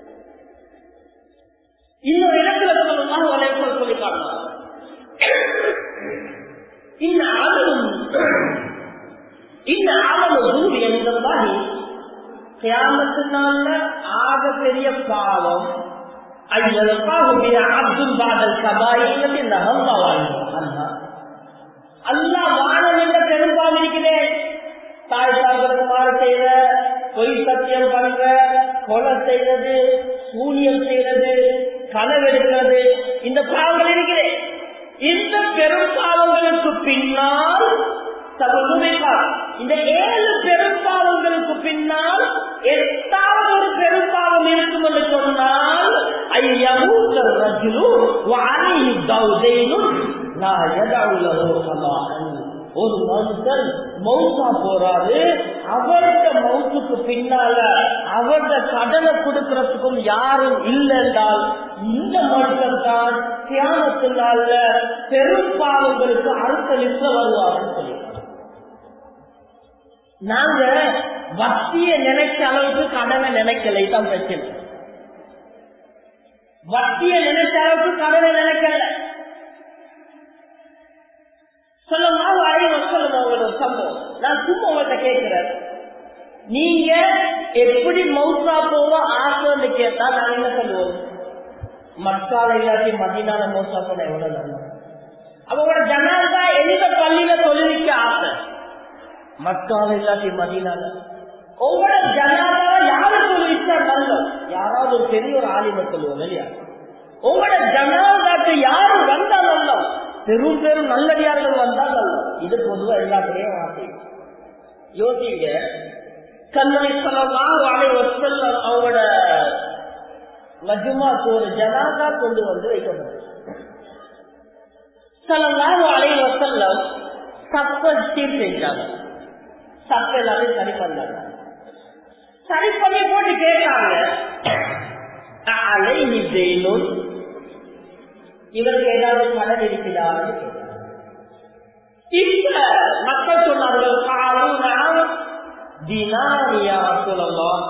இன்னொரு இடத்துல சொல்லணும்னா வலைக்குள் சொல்லி காட்டலாம் இந்த ஆளும் இந்த ஆளும் தூரி என்ற மாதிரி கியாமத்தினால ஆக பெரிய பாவம் அப்துல் பாதல் கபாயில் அல்லா வானம் என்ற பெரும்பாலும் இருக்கிறேன் தாய் தாங்களுக்கு மாறு செய்த பொய் சத்தியம் பண்ற கொலை செய்வது சூனியம் செய்வது களவெடுக்கிறது இந்த பாவங்கள் இருக்கிறேன் இந்த பெரும் பாவங்களுக்கு பின்னால் இந்த ஏழு பெரும்பாவங்களுக்கு பின்னால் எட்டாவது ஒரு பெரும்பாவம் இருக்கும் என்று சொன்னால் ஒரு மனுஷன் மௌசா போறாரு அவருடைய மௌத்துக்கு பின்னால அவருடைய கடனை கொடுக்கறதுக்கும் யாரும் இல்லை என்றால் இந்த மனுஷன் தான் தியானத்தினால பெரும் பாவங்களுக்கு அடுத்த லிஸ்ட்ல வருவாருன்னு சொல்லியிருக்காங்க நாங்க வட்டிய நினைச்ச அளவுக்கு கடனை நினைக்கலை தான் பிரச்சனை வட்டிய நினைச்ச அளவுக்கு கடனை நினைக்கல சொல்லமாக அழைவ சொல்லுங்க உங்களோட ஒரு சம்பவம் நான் சும்மா உங்கள்கிட்ட கேட்கிறேன் நீங்க எப்படி மவுசா போவ ஆசைன்னு கேட்டா நாங்க என்ன சொல்லுவோம் மக்கால இல்லாட்டி மதினால மவுசா போன எவ்வளவு நல்லது அவங்களோட ஜனாதா எந்த பள்ளியில தொழிலுக்கு ஆசை மக்கால இல்லாட்டி மதினால உங்களோட ஜனாதாவை யாரு தொழிலுச்சா நல்லது யாராவது ஒரு பெரிய ஒரு ஆலிம சொல்லுவோம் இல்லையா உங்களோட ஜனாதாக்கு யாரு வந்தா நல்லம் பெரும் பெரும் நல்லடியார்கள் வந்தா நல்லம் இது பொதுவா எல்லாத்துலயும் ஆசை யோசிங்க கல்வி சொல்லலாம் வாழை வசல்ல அவங்களோட மஜுமாக்கு ஒரு ஜனாதா கொண்டு வந்து வைக்கப்பட்டது சொல்லலாம் வாழை வசல்லம் சப்ப சீர் செஞ்சாங்க சப்ப எல்லாத்தையும் சரி பண்ணாங்க சரி பண்ணி போட்டு கேட்டாங்க அலை நிஜைனும் இவருக்கு ஏதாவது கடன் இருக்கிறான்னு இப்ப மக்கள் சொன்னார்கள் காலும் நான் தினாரியா சொல்லலாம்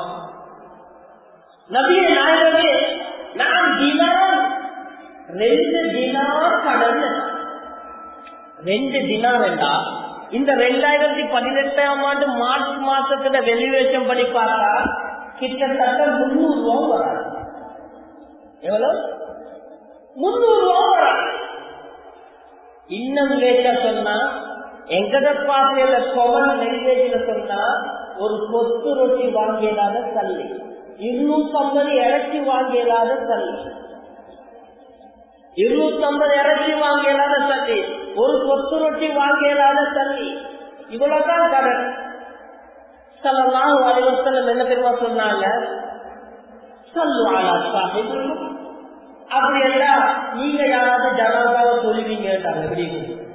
நபிய நாயகமே நான் தினார் ரெண்டு தினார் கடன் ரெண்டு தினார் என்றா இந்த ரெண்டாயிரத்தி பதினெட்டாம் ஆண்டு மார்ச் மாசத்துல வெளிவேஷம் படி பார்த்தா கிட்டத்தட்ட முன்னூறு ரூபாய் வராது எவ்வளவு முன்னூறு ரூபாய் வராது இன்னும் லேட்டா சொன்னா எங்கட பாதையில கொவன் நெல்வேலியில சொன்னா ஒரு கொத்து ரொட்டி வாங்கியலாத தள்ளி இருநூத்தி ஐம்பது இறச்சி வாங்கியலாத தள்ளி இருநூத்தி ஐம்பது இறச்சி வாங்கியலாத தள்ளி ஒரு கொத்து ரொட்டி வாங்கியலாத தள்ளி இவ்வளவுதான் கடன் சொல்லலாம் அலுவலம் என்ன தெரியுமா சொன்னாங்க சொல்லுவாங்க சாஹிப் அப்படி எல்லாம் நீங்க யாராவது ஜனாதாவை சொல்லுவீங்கன்றாங்க எப்படி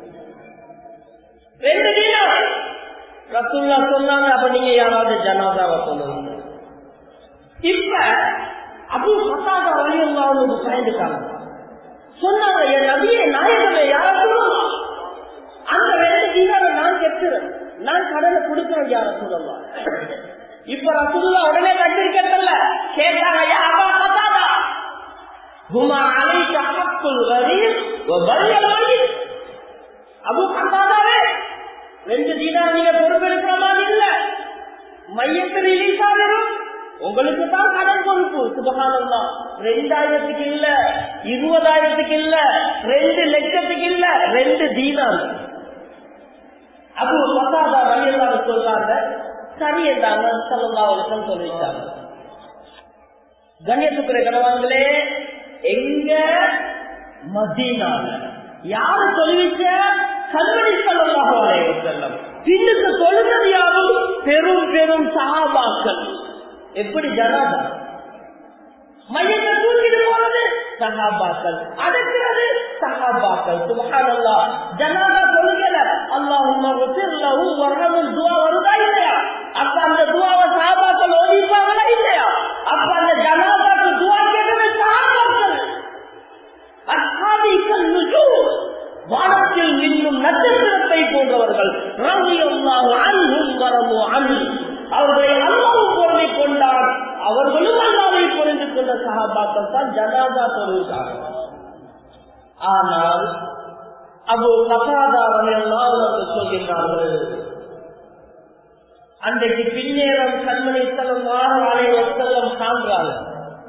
ரெண்டு தினம் ரசுல்லா சொன்னாங்க அப்ப நீங்க யாராவது ஜனாதாவை சொல்லுவீங்க இப்ப அபு சத்தாத வழியெல்லாம் பயந்துட்டாங்க சொன்னாங்க என் நபியை நாயகமே யார சொல்லலாம் அந்த ரெண்டு தீனார நான் கெட்டுறேன் நான் கடனை கொடுக்கிறேன் யார சொல்லலாம் இப்ப ரசூல்லா உடனே கட்டிருக்கல கேட்டாங்க யாரா கத்தாதா ஹுமா அலைக்க ஹக்குல் கரீர் வரியல் மய்யித் அபு கத்தாதாவே ரெண்டு தீனார் நீங்க பொறுப்பெடுக்கிற மாதிரி இல்ல மையத்தை ரிலீஸ் ஆகிடும் உங்களுக்கு தான் கடன் பொறுப்பு சுபகானந்தா ரெண்டாயிரத்துக்கு இல்ல இருபதாயிரத்துக்கு இல்ல ரெண்டு லட்சத்துக்கு இல்ல ரெண்டு தீனார் அபு கத்தாதா வழியெல்லாம் சொல்றாங்க சரி என்றாங்க சல்லா வருஷம் சொல்லிட்டாங்க கண்ணியத்துக்குரிய கணவான்களே எங்க மதீனால யாரு சொல்லிச்ச கல்வழி சொல்லமாக செல்லம் பின்னுக்கு சொல்றது யாரும் பெரும் பெரும் சகாபாக்கள் எப்படி ஜனாதா மையத்தை தூக்கிட்டு போறது சகாபாக்கள் அடக்கிறது சகாபாக்கள் சுபஹானல்லா ஜனாதா சொல்லுகிற அல்லாஹும்ம வஃபிர்லஹு வர்ஹமுல் துஆ வருதா இல்லையா அப்ப அந்த துஆவை சகாபாக்கள் ஓதிப்பாங்களா இல்லையா அப்ப அந்த ஜனாதாக்கு துஆ கேட்டது சகாபாக்கள் அஸ்ஹாபிக்கல் நுஜூம் வானத்தில் மின்னும் நட்சத்திரத்தை போன்றவர்கள் ரலியல்லாஹு அன்ஹும் வரமு அன்ஹு அவர்களை அல்லாஹ் பொருளை கொண்டார் அவர்களும் அல்லாவை புரிந்து கொண்ட சகாபாக்கள் தான் ஜனாதா தொழுகிறார் ஆனால் அபு கசாதா அவர்கள் சொல்கின்றார்கள் அன்றைக்கு பின்னேறம் கண்மணி செல்லும் ஆறு செல்லம் காண்கிறார்கள்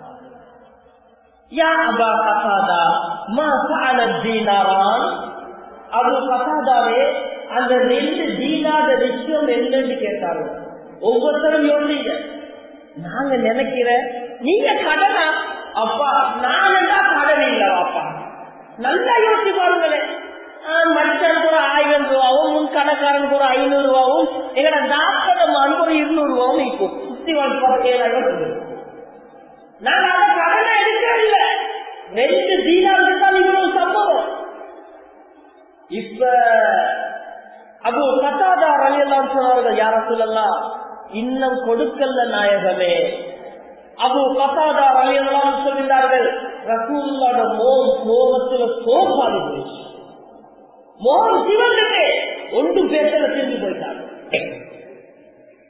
யா அபா கசாதா மா சால தீனாரான் அபு கசாதாவே அந்த ரெண்டு தீனாத விஷயம் என்னன்னு கேட்டாங்க ஒவ்வொருத்தரும் யோசிங்க நாங்க நினைக்கிற நீங்க கடனா அப்பா நான் கடன் இல்ல அப்பா நல்லா யோசிச்சு பாருங்களேன் மனுஷனுக்கு ஒரு ஆயிரம் ரூபாவும் முன் கடைக்காரனுக்கு ஒரு ஐநூறு ரூபாவும் எங்கட நாற்பது ஒரு இருநூறு ரூபாவும் இருக்கும் சுத்தி வாழ்க்கை பார்க்க ஏழாயிரம் நான் அதை கடனை எடுக்கல ரெண்டு தீனாவுக்கு தான் இவ்வளவு சம்பவம் இப்ப அபு கத்தாதா ரலியெல்லாம் சொன்னார்கள் யார சொல்லலாம் இன்னும் கொடுக்கல நாயகமே அபு கத்தாதா ரலியெல்லாம் சொல்கிறார்கள் ரசூல்லோட மோம் கோபத்துல சோப்பாடு போயிடுச்சு மோகம் சிவந்துட்டு ஒன்று பேசல திரும்பி போயிட்டாங்க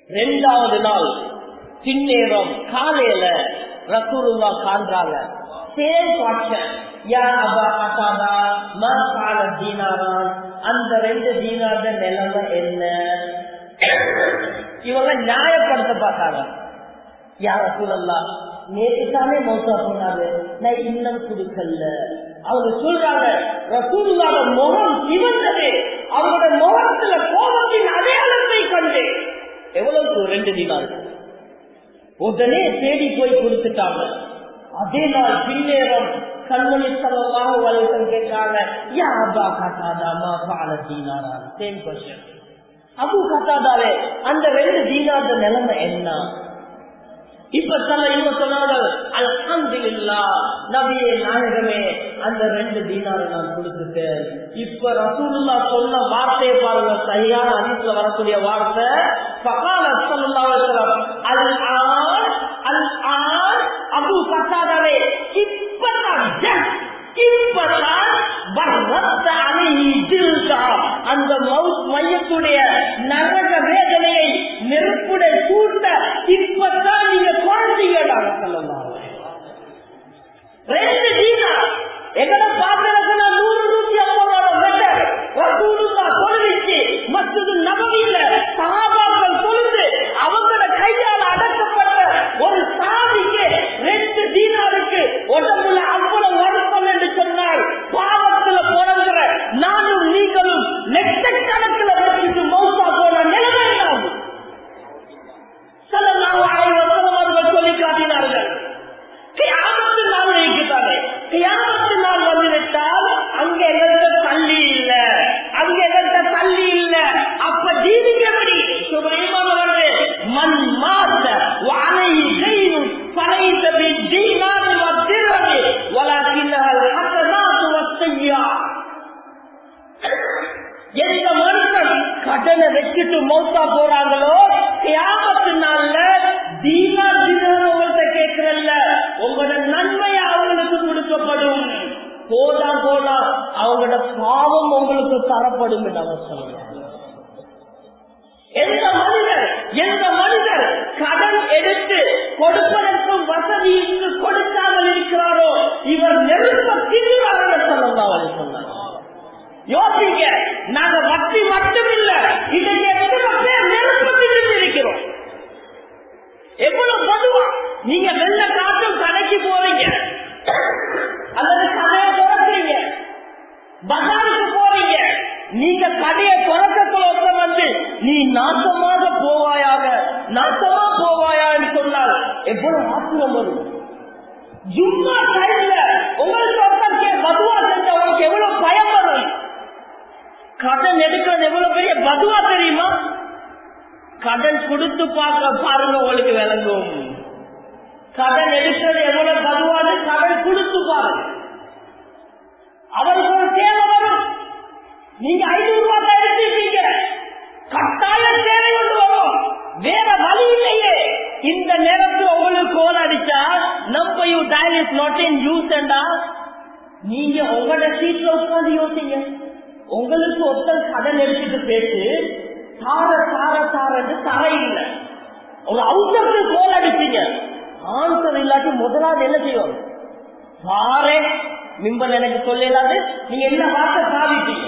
ரெண்டாவது நாள் பின்னேரம் காலையில ரசூலுல்லா காண்றாங்க சேம் வாட்சன் யா அபா கசாதா மா கால தீனாரான் அந்த ரெண்டு தீனாத நிலைமை என்ன இவங்க நியாயப்படுத்த பார்த்தாங்க யார சூழல்லாம் நேற்று தானே மௌத்தா போனாரு நான் இன்னும் கொடுக்கல அவங்க சொல்றாங்க ரசூலுல்லாத முகம் சிவந்தது அவங்களோட முகத்துல கோபத்தின் அடையாளத்தை கண்டு எவ்வளவு ரெண்டு தினார் உடனே தேடி போய் கொடுத்துட்டாங்க அதே நாள் பின்னேரம் கண்மணி சலமாக வலைத்தம் கேட்டாங்க யா அப்பா காட்டாதாமா பால தீனாரா சேம் கொஸ்டின் அபு கத்தாதாவே அந்த ரெண்டு தீனாத நிலைமை என்ன இப்ப சொல்ல இவங்க சொன்னாங்க அல்ஹம்துலில்லா நபியே நாயகமே அந்த ரெண்டு தீனாரை நான் கொடுத்துட்டேன் இப்ப ரசூலுல்லா சொன்ன வார்த்தையை பாருங்க சரியான அதிசல வரக்கூடிய வார்த்தை பகால சொல்லலாம் அல் ஆன் அல் ஆன் அபு கத்தாதாவே இப்பதான் just இப்பதான் வர்றத்த அணையி திருக்கா அந்த மவுத் மையத்துடைய நரக வேதனையை நெருப்புடைய சூட்ட இப்பதான் நீங்க குழந்தைங்கடாக சொல்லலாம் ரெண்டு தீனா எங்கட பாத்திரத்துல நூறு நூத்தி ஐம்பது மெட்டர் ரசூலுல்லா தொழுவிச்சு மற்றது நபவியில சகாபாக்கள் தொழுது அவங்களோட கையால் அடக்கப்பட்ட ஒரு சாதிக்கு ரெண்டு தீனாருக்கு உடம்புல அவ்வளவு வருத்தம் என்று சொன்னால் பாவத்துல பிறந்த நானும் நீங்களும் லட்சக்கணக்கில் வச்சுட்டு மௌசா போன நிலைமை ஆகும் சல்லல்லாஹு அலைஹி வஸல்லம் அவர்கள் சொல்லி காட்டினார்கள் கியாமத்து நாள் இருக்கிறாரு கியாமத்து நாள் வந்துவிட்டால் அங்க எங்கள்கிட்ட தள்ளி இல்ல அங்க எங்கள்கிட்ட தள்ளி இல்ல அப்ப ஜீவிக்க எப்படி சுபரிமான் அவர்கள் மண் மாத்த வாழை செய்யும் பழைத்த தீனாறு வத்திரது வளர்க்கின்றால் ஹசனாத்து வசையா எந்த மனுஷன் கடனை வச்சுட்டு மௌத்தா போறாங்களோ கியாமத்து நாள்ல தீனா தீனம் உங்கள்கிட்ட கேட்கறல்ல உங்களோட நன்மையை அவங்களுக்கு கொடுக்கப்படும் போதா போனா அவங்களோட பாவம் உங்களுக்கு தரப்படும் என்று அவர் சொல்லுவாங்க எந்த மனிதர் எந்த மனிதர் கடன் எடுத்து கொடுப்பதற்கும் வசதி இங்கு கொடுக்காமல் இருக்கிறாரோ இவர் நெருப்ப திரிவாக சொல்லலாம் சொன்னார் யோசிங்க நாங்க வட்டி மட்டும் இல்ல இன்னைக்கு எத்தனை பேர் நெருப்பு திரிந்து இருக்கிறோம் எவ்வளவு பொதுவா நீங்க வெள்ள காட்டும் கடைக்கு போறீங்க அல்லது கடையை திறக்கிறீங்க பஜாருக்கு போறீங்க நீங்க கடையை திறக்கக்குள்ள வந்து நீ நாசமாக போவாயாக நாசமா போவாயா என்று சொன்னால் எவ்வளவு ஆத்திரம் வரும் ஜும்மா டைம்ல உங்களுக்கு ஒருத்தர் பதுவா செஞ்ச உங்களுக்கு எவ்வளவு பயம் வரும் கடன் எடுக்கிறது எவ்வளவு பெரிய பதுவா தெரியுமா கடன் கொடுத்து பார்க்க பாருங்க உங்களுக்கு விளங்கும் கடன் எடுக்கிறது எவ்வளவு பதுவான கடன் கொடுத்து பாருங்க அவருக்கு ஒரு தேவை வரும் நீங்க ஐநூறு ரூபாய் தான் எடுத்துருக்கீங்க கட்டாயம் தேவை கொண்டு வரும் வேற வழி இல்லையே இந்த நேரத்தில் உங்களுக்கு கோல் அடிச்சா நம்ம you dial is not in use நீங்க உங்களோட சீட்ல உட்காந்து யோசிங்க உங்களுக்கு ஒருத்தர் கடன் எடுத்துட்டு பேசு சார சார சாரன்னு தர இல்லை ஒரு அவுட்டருக்கு கோல் அடிச்சீங்க ஆன்சர் இல்லாட்டி முதலாவது என்ன செய்வோம் சாரே மிம்பல் எனக்கு சொல்லலாது நீங்க என்ன வார்த்தை சாதிட்டீங்க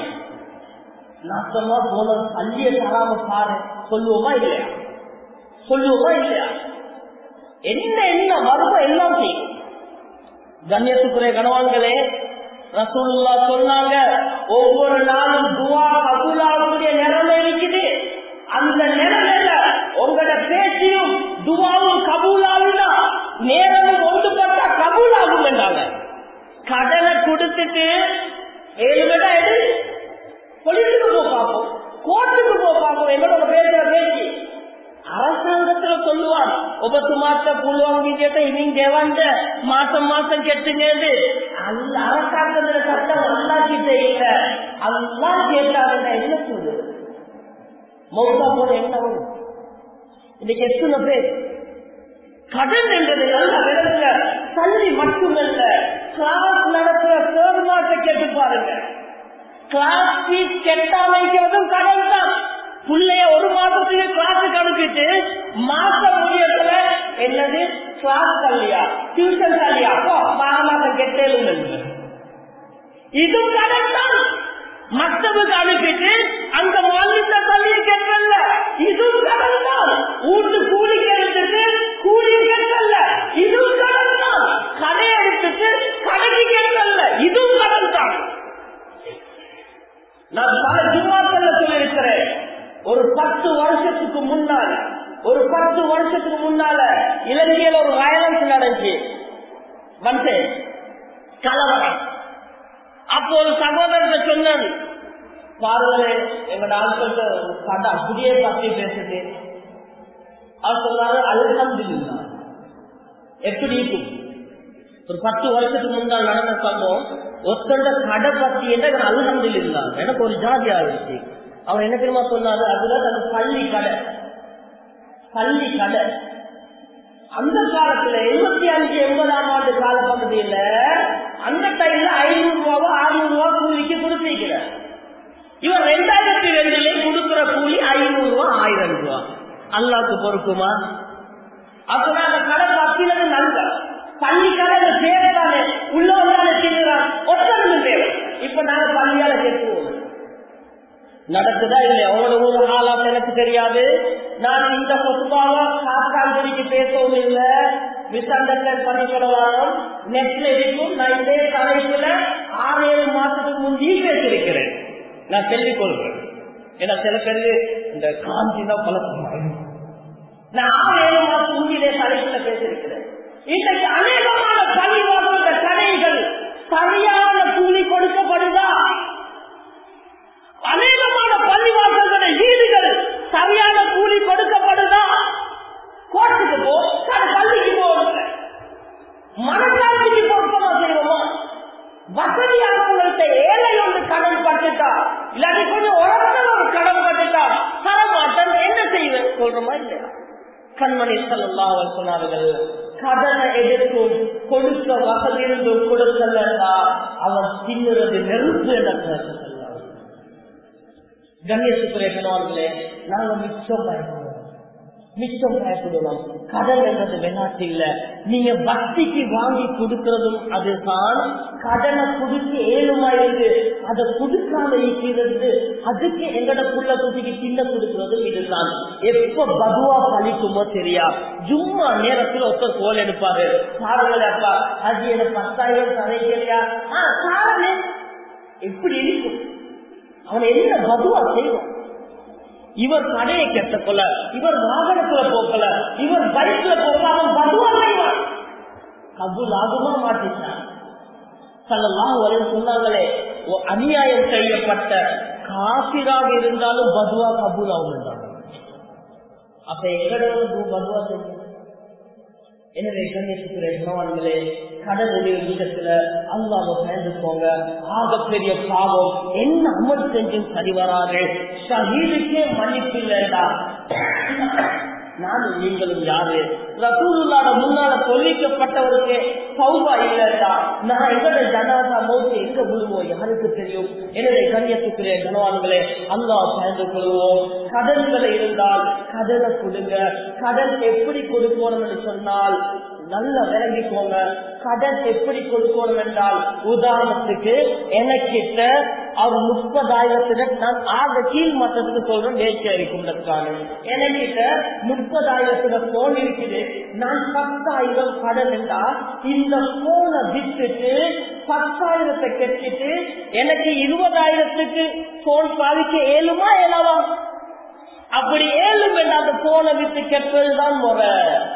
நாசமா போன அள்ளிய தராம பாரு சொல்லுவோமா இல்லையா சொல்லுவோமா இல்லையா என்ன என்ன வருமோ எல்லாம் செய்யும் கண்ணியத்துக்குரிய கணவான்களே ரசூல்லா சொன்னாங்க ஒவ்வொரு நாளும் துவா கபூலாவுடைய நிலைமை இருக்குது அந்த நிலைமையில உங்களோட பேச்சியும் துவாவும் கபூலாவுனா நேரமும் ஒன்றுபட்டா கபூலாகும் என்றாங்க கடனை கொடுத்துட்டு ஏழு விட எடு பொலிசுக்கு போ பார்ப்போம் கோர்ட்டுக்கு போ பார்ப்போம் எங்களோட பேசுற பேச்சு அரசாங்கத்துல சொல்லுவார் ஒவ்வொரு மாச புல்வாங்கி கேட்ட இவங்க தேவாண்ட மாசம் மாசம் கெட்டுங்கிறது அல்ல அரசாங்கத்துல சட்டம் அல்லா கிட்ட இல்ல அல்லா கேட்டாங்க என்ன சொல்லுது மௌத்தா போல என்ன வரும் இன்னைக்கு எத்தனை பேர் கடன் என்றது நல்ல விதத்துல தள்ளி மட்டுமல்ல கிளாஸ் நடத்துற சேர்மாட்ட கேட்டு பாருங்க கிளாஸ் ஃபீஸ் கெட்டா வைக்கிறதும் கடன் தான் பிள்ளைய ஒரு மாசத்துக்கு கிளாஸுக்கு அனுப்பிட்டு மாசம் முடியத்துல என்னது கிளாஸ் கல்யா டியூஷன் சாலியா அப்போ பாரமாசம் கெட்டேலும் இது கடன் தான் மக்தபுக்கு அனுப்பிட்டு அந்த மாநில பள்ளியை கெட்டல்ல இது கடன் தான் வீட்டு கூலி எடுத்துட்டு கூலி கெட்டல்ல இது கடன் தான் கடை எடுத்துட்டு கடைக்கு கெட்டல்ல இது கடன் தான் நான் பல ஜும்மாக்கள்ல சொல்லியிருக்கிறேன் ஒரு பத்து வருஷத்துக்கு முன்னால ஒரு பத்து வருஷத்துக்கு முன்னால இலங்கையில ஒரு வயலன்ஸ் நடந்துச்சு வந்து கலவரம் அப்போ ஒரு சகோதரத்தை சொன்னது பாருங்களே எங்களோட ஆட்கள்கிட்ட கதை அப்படியே பத்தி பேசுது அவர் சொன்னாரு அல்ஹம்துலில்லா எப்படி இருக்கும் ஒரு பத்து வருஷத்துக்கு முன்னால் நடந்த சம்பவம் ஒருத்தரோட கடை பத்தி என்ன அல்ஹம்துலில்லா எனக்கு ஒரு ஜாதியா இருந்துச்சு அவர் என்ன தெரியுமா சொன்னாரு அதுல தன் பள்ளி கடை பள்ளி கடை அந்த காலத்துல எழுபத்தி அஞ்சு எண்பதாம் ஆண்டு கால பகுதியில அந்த டைம்ல ஐநூறு ரூபாவோ ஆறுநூறு ரூபா கூலிக்கு கொடுத்திருக்கிற இவன் ரெண்டாயிரத்தி ரெண்டுல கொடுக்கிற கூலி ஐநூறு ரூபா ஆயிரம் ரூபா அல்லாக்கு பொறுக்குமா அப்பதான் அந்த கடை பத்தினது நல்ல பள்ளி கடை சேரத்தானே உள்ளவங்க செய்யறான் ஒத்தரவு தேவை இப்ப நாங்க பள்ளியால கேட்குவோம் நடக்குதா இல்லையா உங்களோட ஊர் ஆளாம் எனக்கு தெரியாது நான் இந்த சொத்துவாக சாஸ்திராஞ்சலிக்கு பேசவும் இல்லை மிஸ் அண்டர்ஸ்டாண்ட் பண்ணி சொல்லலாம் நெட்ல இருக்கும் நான் இதே தலைப்புல ஆறு ஏழு மாசத்துக்கு முந்தையே பேசியிருக்கிறேன் நான் சொல்லிக் கொள்கிறேன் ஏன்னா சில பேரு இந்த காஞ்சி தான் பழக்கம் நான் ஆறு ஏழு மாசம் முந்தைய தலைப்புல பேசியிருக்கிறேன் இன்றைக்கு அநேகமான பள்ளிவாசல கடைகள் சரியான கூலி கொடுக்கப்படுதா அநேகமான பள்ளிவாசல்கள ஈடுகள் சரியான கூலி கொடுக்கப்படுதா கோர்ட்டுக்கு போ பள்ளிக்கு போகல மனசாட்சிக்கு பொருத்தமா செய்வோமா வசதியானவங்கள்ட்ட ஏழை ஒன்று கடன் பட்டுட்டா இல்லாட்டி கொஞ்சம் உரத்த ஒரு கடன் பட்டுட்டா தரமாட்டன் என்ன செய்வேன் சொல்றோமா இல்லையா கண்மணி சல்லா அவர் சொன்னார்கள் கடனை எடுத்தும் கொடுக்க வசதி இருந்தும் கொடுக்கலா அவர் தின்னுறது நெருப்பு என்ற கண்ணியத்துக்குரியவர்களே நாங்க மிச்சம் பயப்படுவோம் மிச்சம் பயப்படுவோம் கடன் என்றது வெளிநாட்டு இல்ல நீங்க பக்திக்கு வாங்கி கொடுக்கறதும் அதுதான் கடனை குடிக்க ஏழுமா இருந்து அதை கொடுக்காம இருக்கிறது அதுக்கு எங்கட புள்ள குட்டிக்கு சின்ன கொடுக்கறதும் இதுதான் எப்ப பதுவா பழிக்குமோ தெரியா ஜும்மா நேரத்தில் ஒருத்தர் கோல் எடுப்பாரு சாருங்களே அப்பா அது எனக்கு பத்தாயிரம் தரைக்கலையா ஆஹ் சாரனே எப்படி இருக்கும் அவன் என்ன பதுவா செய்வான் இவர் கடையை கெட்ட கொள்ள இவர் வாகனத்துல போக்கல இவர் பைக்ல போக்கல அவன் பதுவா செய்வான் கபுல் ஆகுமா மாட்டிட்டான் சல்லல்லாஹு அலைஹி சொன்னாங்களே அநியாயம் செய்யப்பட்ட காசிராக இருந்தாலும் பதுவா கபூல் ஆகும் அப்ப எங்கட பதுவா செய்ய எனவே கண்ணியத்துக்குரிய கணவான்களே கடலுடைய விஷயத்துல அல்லாம பயந்துக்கோங்க ஆகப்பெரிய பாவம் என்ன அமல் செஞ்சும் சரி வராது ஷஹீதுக்கே மன்னிப்பு இல்லைடா நானும் நீங்களும் யாரு ரசூலுல்லாட முன்னால சொல்லிக்கப்பட்டவருக்கு சௌபா இல்லடா நான் எங்கட ஜனாதா மௌத்து எங்க விழுவோம் யாருக்கு தெரியும் எனவே கண்ணியத்துக்குரிய கனவான்களே அல்லா பயந்து கொள்வோம் கடன்களை இருந்தால் கடனை கொடுங்க கடன் எப்படி கொடுக்கணும் சொன்னால் நல்லா விளங்கிக்கோங்க கடன் எப்படி கொடுக்கணும் என்றால் உதாரணத்துக்கு எனக்கிட்ட அவர் முப்பதாயிரத்துல நான் ஆக கீழ் மட்டத்துக்கு சொல்றேன் நேர்ச்சியா இருக்கும்ன்றதுக்கான எனக்கிட்ட முப்பதாயிரத்துல போன் இருக்குது நான் பத்தாயிரம் கடன் என்றால் இந்த போனை விட்டுட்டு பத்தாயிரத்தை கட்டிட்டு எனக்கு இருபதாயிரத்துக்கு போன் பாதிக்க ஏழுமா ஏழாவா அப்படி ஏழும் அந்த போனை விட்டு கெட்டதுதான் முறை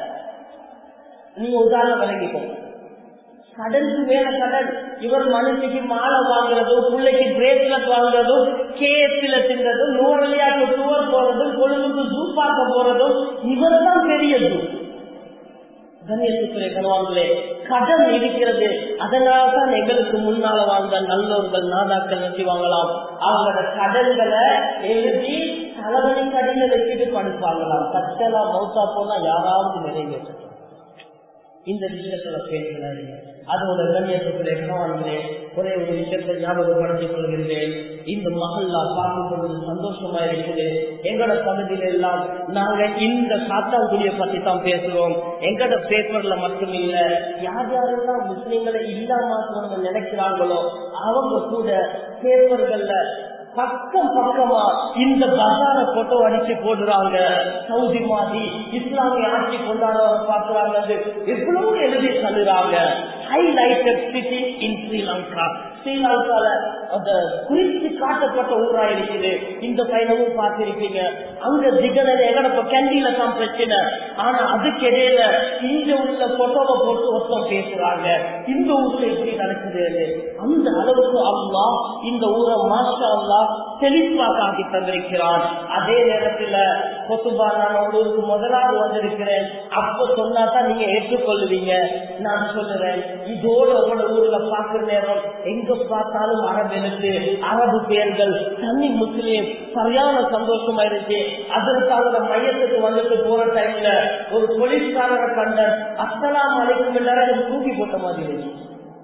நீங்க உதாரணம் விளங்கிக்கோங்க கடலுக்கு மேல கடல் இவர் மனுஷிக்கு மாலை வாங்குறதும் பிள்ளைக்கு பிரேஸ்லெட் வாங்குறதும் கேஎஸ்ல தின்றதும் நூறலியாக்கு டூர் போறதும் கொழும்புக்கு ஜூ பார்க்க போறதும் இவர் தான் பெரிய ஜூ கண்ணியத்துக்குரிய கனவான்களே கடன் இருக்கிறது அதனால்தான் எங்களுக்கு முன்னால வாழ்ந்த நல்லோர்கள் நாதாக்கள் வச்சு வாங்கலாம் அவங்களோட கடன்களை எழுதி தலைவலி கடையில வச்சுட்டு படுப்பாங்களாம் கட்டலா மௌத்தா போனா யாராவது நிறைவேற்ற இந்த விஷயத்துல பேசுகிறாரு அதோட கண்ணியத்துக்குரிய கணவான்களே ஒரே ஒரு விஷயத்தை ஞாபகப்படுத்திக் கொள்கின்றேன் இந்த மகல்லா பார்க்கும் பொழுது சந்தோஷமா இருக்குது எங்கட பகுதியில எல்லாம் நாங்க இந்த சாத்தாங்குடிய பத்தி தான் பேசுறோம் எங்கட பேப்பர்ல மட்டும் இல்ல யார் யாரெல்லாம் முஸ்லிம்களை இல்லாம நினைக்கிறாங்களோ அவங்க கூட பேப்பர்கள்ல பக்கம் பக்கமா இந்த பசார போட்டோ அடிச்சு போடுறாங்க சவுதி மாதிரி இஸ்லாமிய ஆட்சி கொண்டாடுறவங்க பாக்குறாங்க எவ்வளவு எழுதி தள்ளுறாங்க ஹைலைட்டட் சிட்டி இன் ஸ்ரீலங்கா ஸ்ரீலங்கால அந்த குறித்து காட்டப்பட்ட ஊரா இருக்குது இந்த பயணமும் பார்த்திருப்பீங்க அங்க திகழ எங்கடப்ப கேண்டில தான் பிரச்சனை ஆனா அதுக்கு இடையில இங்க உள்ள போட்டோவை போட்டு ஒருத்தம் பேசுறாங்க இந்த ஊர்ல எப்படி நடக்குது அந்த அளவுக்கு அல்லா இந்த ஊரை மாஷா அல்லா செழிப்பா காட்டி தந்திருக்கிறான் அதே நேரத்துல கொத்துபா நான் உங்களுக்கு முதலாவது வந்திருக்கிறேன் அப்ப சொன்னா தான் நீங்க ஏற்றுக்கொள்ளுவீங்க நான் சொல்லுறேன் இதோட உங்களோட ஊர்ல பாக்குற நேரம் எங்க பார்த்தாலும் அரபு எழுத்து அரபு பெயர்கள் தனி முஸ்லீம் சரியான சந்தோஷமா இருந்துச்சு அதற்காக மையத்துக்கு வந்துட்டு போற டைம்ல ஒரு போலீஸ்காரரை கண்ட அஸ்லாம் அழைக்கும் எல்லாரும் தூக்கி போட்ட மாதிரி இருந்துச்சு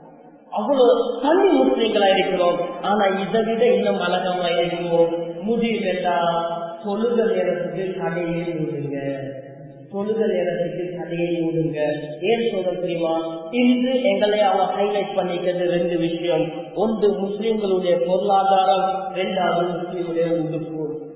அவ்வளவு தனி முஸ்லீம்களா இருக்கிறோம் ஆனா இதை விட இன்னும் அழகமா இருக்கிறோம் முடியலா தொழுக நேரத்துக்கு கடையை விடுங்க தொழுக நேரத்துக்கு கடையை விடுங்க ஏன் சொல்ல தெரியுமா இன்று எங்களை அவன் ஹைலைட் பண்ணிக்கிறது ரெண்டு விஷயம் ஒன்று முஸ்லிம்களுடைய பொருளாதாரம் இரண்டாவது முஸ்லிம்களுடைய உடுப்பு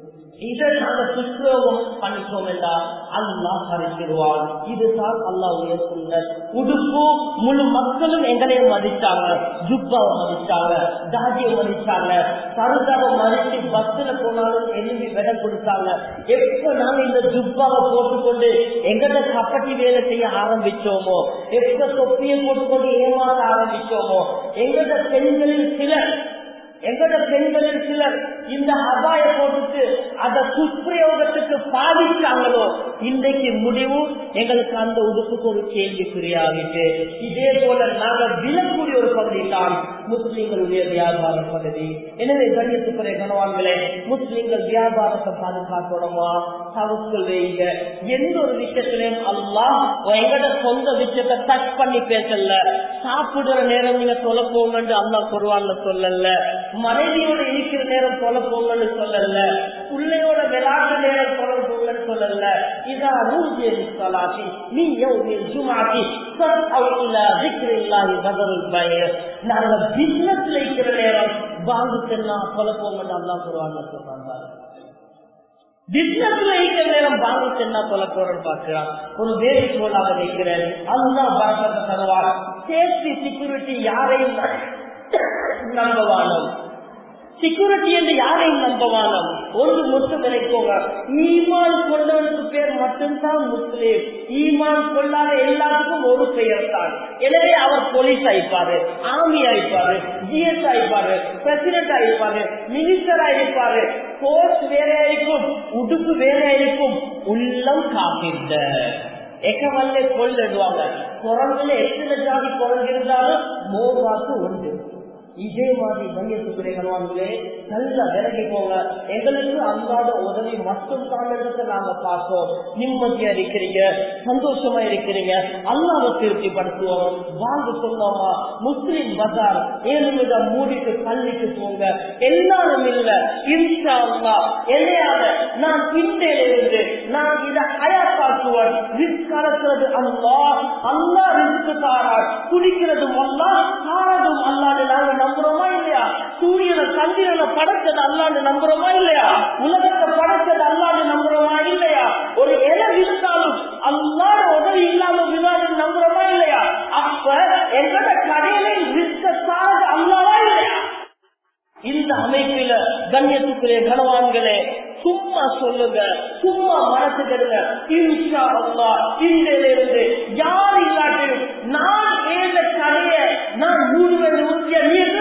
இதை நாங்க துஷ்பிரயோகம் பண்ணிட்டோம் என்றால் அல்லாஹ் பறிச்சிருவான் இதுதான் அல்லாவுடைய சுந்தர் உடுப்பு முழு மக்களும் எங்களையும் மதிச்சாங்க ஜுப்பாவை மதிச்சாங்க தாஜியை மதிச்சாங்க சருதாவை மதிச்சு பஸ்ல போனாலும் எழுதி விட கொடுத்தாங்க எப்ப நாங்க இந்த ஜுப்பாவை போட்டுக்கொண்டு எங்கட கப்பட்டி வேலை செய்ய ஆரம்பிச்சோமோ எப்ப தொப்பியை போட்டுக்கொண்டு ஏமாற ஆரம்பிச்சோமோ எங்கட பெண்களில் சிலர் எங்கட பெண்களில் சிலர் இந்த அபாய போட்டுட்டு அத துஷ்பிரயோகத்துக்கு பாதிச்சாங்களோ இன்றைக்கு முடிவு எங்களுக்கு அந்த உடுப்புக்கு ஒரு கேள்விக்குறியாகிட்டு இதே போல நாங்க விழக்கூடிய ஒரு பகுதி தான் முஸ்லீம்களுடைய வியாபார பகுதி எனவே கண்ணியத்துக்குரிய கனவான்களே முஸ்லீம்கள் வியாபாரத்தை பாதுகாக்கணுமா தவக்குள் வைங்க எந்த ஒரு விஷயத்திலையும் அல்லாஹ் எங்கட சொந்த விஷயத்தை டச் பண்ணி பேசல சாப்பிடுற நேரம் நீங்க சொல்ல போங்கன்னு அல்லாஹ் குருவான்ல சொல்லல மனைவியோட இருக்கிற நேரம் சொல்ல போங்கன்னு சொல்லல பிள்ளையோட விளையாட்டு நேரம் சொல்ல போங்கன்னு சொல்லல இதா ரூஜே சலாத்தி நீ யௌமில் ஜுமாத்தி சத்அவுல திக்ரில்லாஹி பதருல் பைர் நாங்க பிசினஸ்ல இருக்கிற நேரம் வாங்கு சென்னா சொல்ல போங்கன்னு அல்லாஹ் குருவான்ல சொல்றாங்க பிசினஸ்ல இருக்கிற நேரம் வாங்கி சென்னா சொல்ல போறேன்னு பாக்குறான் ஒரு வேலை போலாக வைக்கிறேன் அதுதான் பரப்பத்தை தருவார் சேஃப்டி செக்யூரிட்டி யாரையும் நம்பவானம் செக்யூரிட்டி என்று யாரையும் நம்பவானம் ஒன்று மட்டும் நினைக்கோங்க ஈமான் கொண்டவனுக்கு பேர் மட்டும்தான் முஸ்லீம் ஈமான் கொள்ளாத எல்லாத்துக்கும் ஒரு பெயர் தான் எனவே அவர் போலீஸ் ஆயிப்பாரு ஆர்மி ஆயிப்பாரு ஜிஎஸ் ஆயிப்பாரு பிரசிடென்ட் ஆயிப்பாரு மினிஸ்டர் ஆயிருப்பாரு போஸ்ட் வேற இருக்கும் உடுப்பு வேற இருக்கும் உள்ளம் காத்திருந்த எக்கவல்ல கொள்ளிடுவாங்க குரங்குல எத்தனை ஜாதி குரங்கு இருந்தாலும் மோவாக்கு உண்டு இதே மாதிரி மையத்துக்குரிய கல்வான்களே நல்ல விலகி போங்க எங்களுக்கு அன்றாட உதவி மட்டும் தான் நாங்க பார்ப்போம் நிம்மதியா இருக்கிறீங்க சந்தோஷமா இருக்கிறீங்க அல்லாவை திருப்திப்படுத்துவோம் வாங்க சொன்னோமா முஸ்லிம் பஜார் ஏழு வித மூடிட்டு பள்ளிக்கு போங்க எல்லாரும் இல்ல இன்ஷா அல்லா எல்லையாக நான் பிந்தையில இருந்து நான் இதை அயப்பாக்குவேன் ரிஸ்க் கலக்கிறது அல்லா அல்லா ரிஸ்க் தாராள் குடிக்கிறதும் அல்லா தாரதும் அல்லாது நாங்க நம்புறோமா இல்லையா சூரியனை சந்திரனை படைச்சது அல்லாண்டு நம்புறோமா இல்லையா உலகத்தை படைச்சது அல்லாண்டு நம்புறோமா இல்லையா ஒரு இலை விழுந்தாலும் அல்லாத உதவி இல்லாம விழாது நம்புறோமா இல்லையா அப்ப எங்களோட கடையில ரிஸ்க சார்ந்து அல்லாவா இல்லையா இந்த அமைப்பில கண்ணியத்துக்குரிய கனவான்களே சும்மா சொல்லுங்க சும்மா மனசுக்கிடுங்க இன்ஷா அல்லா இன்றிலிருந்து யார் இல்லாட்டியும் நான் ஏத கடைய நான் மூடுவது முக்கிய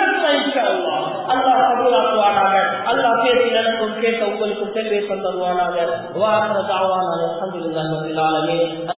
அல்லாஹ் கபூலாக்குவானாக அல்லாஹ் பேசி எனக்கும் கேட்ட உங்களுக்கு தெளிவை தந்துவானாக வாசன தாவான அலமதுல்லாஹ்